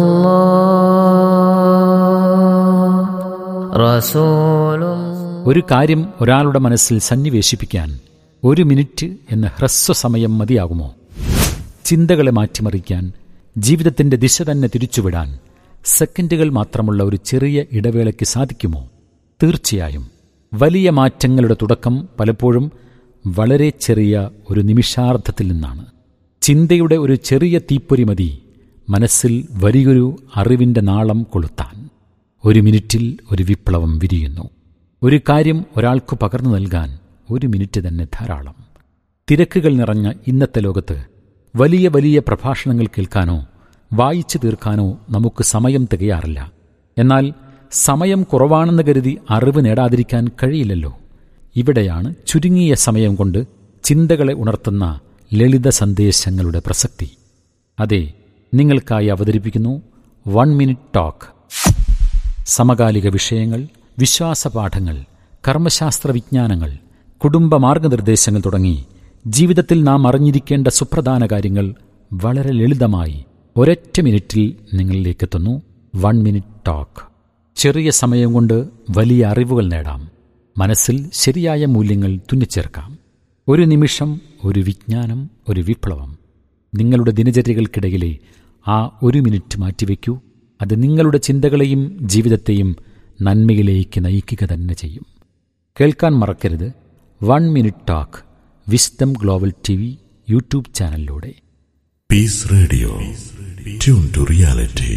الله رسول الله ഒരു കാര്യം ഒരാളുടെ മനസ്സിൽ സന്നിവേശിപ്പിക്കാൻ ഒരു മിനിറ്റ് എന്ന ഹ്രസ്വസമയം മതിയാകുമോ ചിന്തകളെ മാറ്റിമറിക്കാൻ ജീവിതത്തിന്റെ ദിശ തന്നെ തിരിച്ചുവിടാൻ സെക്കൻഡുകൾ മാത്രമുള്ള ഒരു ചെറിയ ഇടവേളയ്ക്ക് സാധിക്കുമോ തീർച്ചയായും വലിയ മാറ്റങ്ങളുടെ തുടക്കം പലപ്പോഴും വളരെ ചെറിയ ഒരു നിമിഷാർദ്ധത്തിൽ നിന്നാണ് ചിന്തയുടെ ഒരു ചെറിയ തീപ്പൊരി മതി മനസ്സിൽ വലിയൊരു അറിവിന്റെ നാളം കൊളുത്താൻ ഒരു മിനിറ്റിൽ ഒരു വിപ്ലവം വിരിയുന്നു ഒരു കാര്യം ഒരാൾക്ക് പകർന്നു നൽകാൻ ഒരു മിനിറ്റ് തന്നെ ധാരാളം തിരക്കുകൾ നിറഞ്ഞ ഇന്നത്തെ ലോകത്ത് വലിയ വലിയ പ്രഭാഷണങ്ങൾ കേൾക്കാനോ വായിച്ചു തീർക്കാനോ നമുക്ക് സമയം തികയാറില്ല എന്നാൽ സമയം കുറവാണെന്ന് കരുതി അറിവ് നേടാതിരിക്കാൻ കഴിയില്ലല്ലോ ഇവിടെയാണ് ചുരുങ്ങിയ സമയം കൊണ്ട് ചിന്തകളെ ഉണർത്തുന്ന ലളിത സന്ദേശങ്ങളുടെ പ്രസക്തി അതെ നിങ്ങൾക്കായി അവതരിപ്പിക്കുന്നു വൺ മിനിറ്റ് ടോക്ക് സമകാലിക വിഷയങ്ങൾ വിശ്വാസപാഠങ്ങൾ കർമ്മശാസ്ത്ര വിജ്ഞാനങ്ങൾ കുടുംബ മാർഗനിർദ്ദേശങ്ങൾ തുടങ്ങി ജീവിതത്തിൽ നാം അറിഞ്ഞിരിക്കേണ്ട സുപ്രധാന കാര്യങ്ങൾ വളരെ ലളിതമായി ഒരൊറ്റ മിനിറ്റിൽ നിങ്ങളിലേക്കെത്തുന്നു വൺ മിനിറ്റ് ടോക്ക് ചെറിയ സമയം കൊണ്ട് വലിയ അറിവുകൾ നേടാം മനസ്സിൽ ശരിയായ മൂല്യങ്ങൾ തുന്നിച്ചേർക്കാം ഒരു നിമിഷം ഒരു വിജ്ഞാനം ഒരു വിപ്ലവം നിങ്ങളുടെ ദിനചര്യകൾക്കിടയിലെ ആ ഒരു മിനിറ്റ് മാറ്റിവെക്കൂ അത് നിങ്ങളുടെ ചിന്തകളെയും ജീവിതത്തെയും നന്മയിലേക്ക് നയിക്കുക തന്നെ ചെയ്യും കേൾക്കാൻ മറക്കരുത് one minute talk wisdom global T V YouTube ചാനലിലൂടെ Peace Radio. Tune to reality.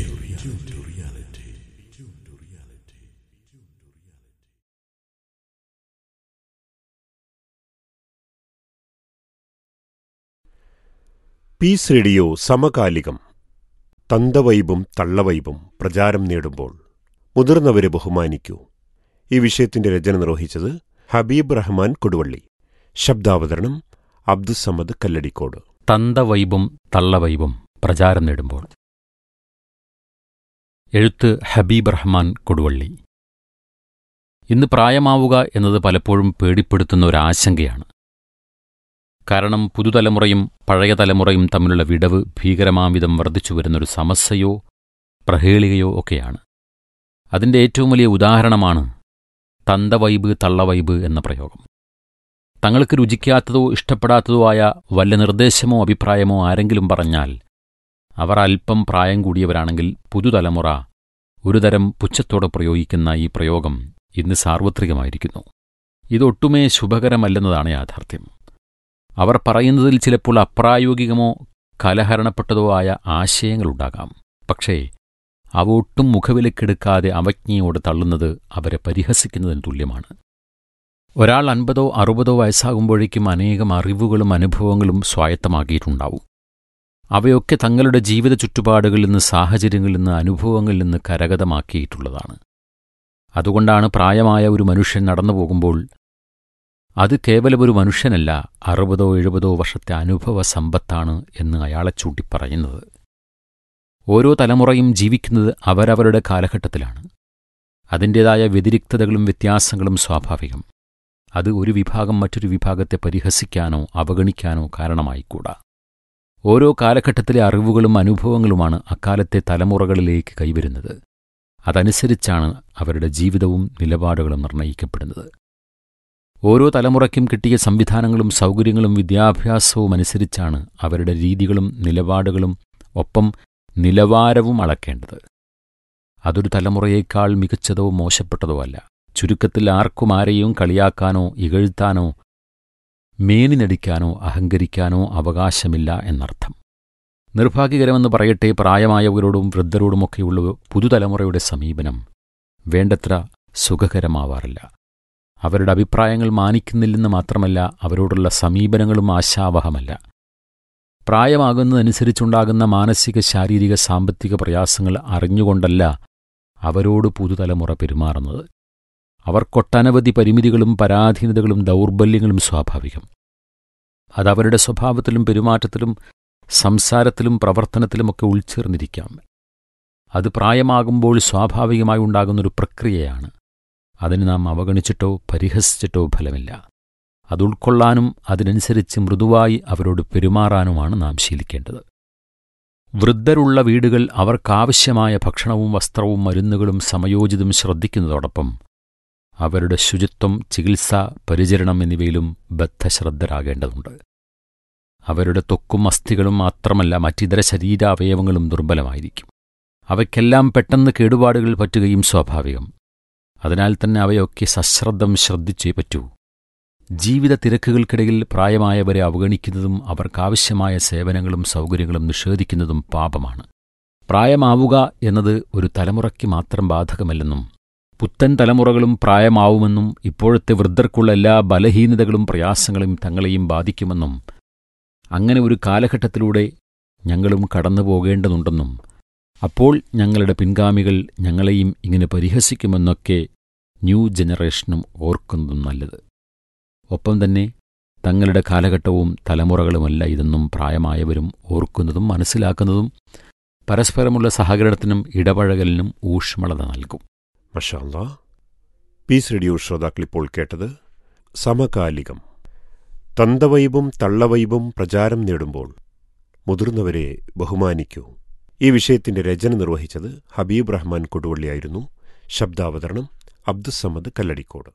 Peace radio സമകാലികം തന്തവൈബും തള്ളവൈബും പ്രചാരം നേടുമ്പോൾ മുതിർന്നവരെ ബഹുമാനിക്കൂ ഈ വിഷയത്തിന്റെ രചന നിർവഹിച്ചത് ഹബീബ് റഹ്മാൻ കൊടുവള്ളി ശബ്ദാവതരണം അബ്ദുസമദ് കല്ലടിക്കോട് തന്തവൈബും തള്ളവൈബും പ്രചാരം നേടുമ്പോൾ എഴുത്ത് ഹബീബ് റഹ്മാൻ കൊടുവള്ളി ഇന്ന് പ്രായമാവുക എന്നത് പലപ്പോഴും പേടിപ്പെടുത്തുന്ന ഒരു ആശങ്കയാണ് കാരണം പുതുതലമുറയും പഴയ തലമുറയും തമ്മിലുള്ള വിടവ് ഭീകരമാംവിധം വർദ്ധിച്ചു വരുന്നൊരു സമസ്യയോ പ്രഹേളികയോ ഒക്കെയാണ് അതിൻ്റെ ഏറ്റവും വലിയ ഉദാഹരണമാണ് തന്തവൈബ് തള്ളവൈബ് എന്ന പ്രയോഗം തങ്ങൾക്ക് രുചിക്കാത്തതോ ഇഷ്ടപ്പെടാത്തതോ ആയ വല്ല നിർദ്ദേശമോ അഭിപ്രായമോ ആരെങ്കിലും പറഞ്ഞാൽ അവർ അല്പം പ്രായം കൂടിയവരാണെങ്കിൽ പുതുതലമുറ ഒരുതരം പുച്ഛത്തോടെ പ്രയോഗിക്കുന്ന ഈ പ്രയോഗം ഇന്ന് സാർവത്രികമായിരിക്കുന്നു ഇതൊട്ടുമേ ശുഭകരമല്ലെന്നതാണ് യാഥാർത്ഥ്യം അവർ പറയുന്നതിൽ ചിലപ്പോൾ അപ്രായോഗികമോ കലഹരണപ്പെട്ടതോ ആയ ആശയങ്ങളുണ്ടാകാം പക്ഷേ അവ ഒട്ടും മുഖവിലക്കെടുക്കാതെ അവജ്ഞയോട് തള്ളുന്നത് അവരെ പരിഹസിക്കുന്നതിന് തുല്യമാണ് ഒരാൾ അൻപതോ അറുപതോ വയസ്സാകുമ്പോഴേക്കും അനേകം അറിവുകളും അനുഭവങ്ങളും സ്വായത്തമാക്കിയിട്ടുണ്ടാവും അവയൊക്കെ തങ്ങളുടെ ജീവിത ചുറ്റുപാടുകളിൽ നിന്ന് സാഹചര്യങ്ങളിൽ നിന്ന് അനുഭവങ്ങളിൽ നിന്ന് കരഗതമാക്കിയിട്ടുള്ളതാണ് അതുകൊണ്ടാണ് പ്രായമായ ഒരു മനുഷ്യൻ നടന്നു പോകുമ്പോൾ അത് കേവലം ഒരു മനുഷ്യനല്ല അറുപതോ എഴുപതോ വർഷത്തെ അനുഭവ സമ്പത്താണ് എന്ന് അയാളെ ചൂണ്ടിപ്പറയുന്നത് ഓരോ തലമുറയും ജീവിക്കുന്നത് അവരവരുടെ കാലഘട്ടത്തിലാണ് അതിൻ്റേതായ വ്യതിരിക്തതകളും വ്യത്യാസങ്ങളും സ്വാഭാവികം അത് ഒരു വിഭാഗം മറ്റൊരു വിഭാഗത്തെ പരിഹസിക്കാനോ അവഗണിക്കാനോ കാരണമായിക്കൂടാ ഓരോ കാലഘട്ടത്തിലെ അറിവുകളും അനുഭവങ്ങളുമാണ് അക്കാലത്തെ തലമുറകളിലേക്ക് കൈവരുന്നത് അതനുസരിച്ചാണ് അവരുടെ ജീവിതവും നിലപാടുകളും നിർണ്ണയിക്കപ്പെടുന്നത് ഓരോ തലമുറയ്ക്കും കിട്ടിയ സംവിധാനങ്ങളും സൗകര്യങ്ങളും വിദ്യാഭ്യാസവും അനുസരിച്ചാണ് അവരുടെ രീതികളും നിലപാടുകളും ഒപ്പം നിലവാരവും അളക്കേണ്ടത് അതൊരു തലമുറയേക്കാൾ മികച്ചതോ മോശപ്പെട്ടതോ അല്ല ചുരുക്കത്തിൽ ആർക്കും ആരെയും കളിയാക്കാനോ ഇകഴ്ത്താനോ മേനി നടിക്കാനോ അഹങ്കരിക്കാനോ അവകാശമില്ല എന്നർത്ഥം നിർഭാഗ്യകരമെന്ന് പറയട്ടെ പ്രായമായവരോടും വൃദ്ധരോടുമൊക്കെയുള്ള പുതുതലമുറയുടെ സമീപനം വേണ്ടത്ര സുഖകരമാവാറില്ല അവരുടെ അഭിപ്രായങ്ങൾ മാനിക്കുന്നില്ലെന്ന് മാത്രമല്ല അവരോടുള്ള സമീപനങ്ങളും ആശാവഹമല്ല പ്രായമാകുന്നതനുസരിച്ചുണ്ടാകുന്ന മാനസിക ശാരീരിക സാമ്പത്തിക പ്രയാസങ്ങൾ അറിഞ്ഞുകൊണ്ടല്ല അവരോട് പുതുതലമുറ പെരുമാറുന്നത് അവർക്കൊട്ടനവധി പരിമിതികളും പരാധീനതകളും ദൗർബല്യങ്ങളും സ്വാഭാവികം അതവരുടെ സ്വഭാവത്തിലും പെരുമാറ്റത്തിലും സംസാരത്തിലും പ്രവർത്തനത്തിലുമൊക്കെ ഉൾച്ചേർന്നിരിക്കാം അത് പ്രായമാകുമ്പോൾ സ്വാഭാവികമായി ഉണ്ടാകുന്നൊരു പ്രക്രിയയാണ് അതിന് നാം അവഗണിച്ചിട്ടോ പരിഹസിച്ചിട്ടോ ഫലമില്ല അത് ഉൾക്കൊള്ളാനും അതിനനുസരിച്ച് മൃദുവായി അവരോട് പെരുമാറാനുമാണ് നാം ശീലിക്കേണ്ടത് വൃദ്ധരുള്ള വീടുകൾ അവർക്കാവശ്യമായ ഭക്ഷണവും വസ്ത്രവും മരുന്നുകളും സമയോചിതം ശ്രദ്ധിക്കുന്നതോടൊപ്പം അവരുടെ ശുചിത്വം ചികിത്സ പരിചരണം എന്നിവയിലും ബദ്ധശ്രദ്ധരാകേണ്ടതുണ്ട് അവരുടെ ത്വക്കും അസ്ഥികളും മാത്രമല്ല മറ്റിതര ശരീരാവയവങ്ങളും ദുർബലമായിരിക്കും അവയ്ക്കെല്ലാം പെട്ടെന്ന് കേടുപാടുകൾ പറ്റുകയും സ്വാഭാവികം അതിനാൽ തന്നെ അവയൊക്കെ സശ്രദ്ധം ശ്രദ്ധിച്ചേ പറ്റൂ ജീവിത തിരക്കുകൾക്കിടയിൽ പ്രായമായവരെ അവഗണിക്കുന്നതും അവർക്കാവശ്യമായ സേവനങ്ങളും സൗകര്യങ്ങളും നിഷേധിക്കുന്നതും പാപമാണ് പ്രായമാവുക എന്നത് ഒരു തലമുറയ്ക്ക് മാത്രം ബാധകമല്ലെന്നും പുത്തൻ തലമുറകളും പ്രായമാവുമെന്നും ഇപ്പോഴത്തെ വൃദ്ധർക്കുള്ള എല്ലാ ബലഹീനതകളും പ്രയാസങ്ങളും തങ്ങളെയും ബാധിക്കുമെന്നും അങ്ങനെ ഒരു കാലഘട്ടത്തിലൂടെ ഞങ്ങളും കടന്നു പോകേണ്ടതുണ്ടെന്നും അപ്പോൾ ഞങ്ങളുടെ പിൻഗാമികൾ ഞങ്ങളെയും ഇങ്ങനെ പരിഹസിക്കുമെന്നൊക്കെ ന്യൂ ജനറേഷനും ഓർക്കുന്നതും നല്ലത് ഒപ്പം തന്നെ തങ്ങളുടെ കാലഘട്ടവും തലമുറകളുമല്ല ഇതെന്നും പ്രായമായവരും ഓർക്കുന്നതും മനസ്സിലാക്കുന്നതും പരസ്പരമുള്ള സഹകരണത്തിനും ഇടപഴകലിനും ഊഷ്മളത നൽകും മഷാല്ല പീസ് റേഡിയോ ശ്രോതാക്കൾ ഇപ്പോൾ കേട്ടത് സമകാലികം തന്തവൈബും തള്ളവൈബും പ്രചാരം നേടുമ്പോൾ മുതിർന്നവരെ ബഹുമാനിക്കൂ ഈ വിഷയത്തിന്റെ രചന നിർവഹിച്ചത് ഹബീബ് റഹ്മാൻ കൊടുവള്ളിയായിരുന്നു ശബ്ദാവതരണം അബ്ദുസമ്മദ് കല്ലടിക്കോട്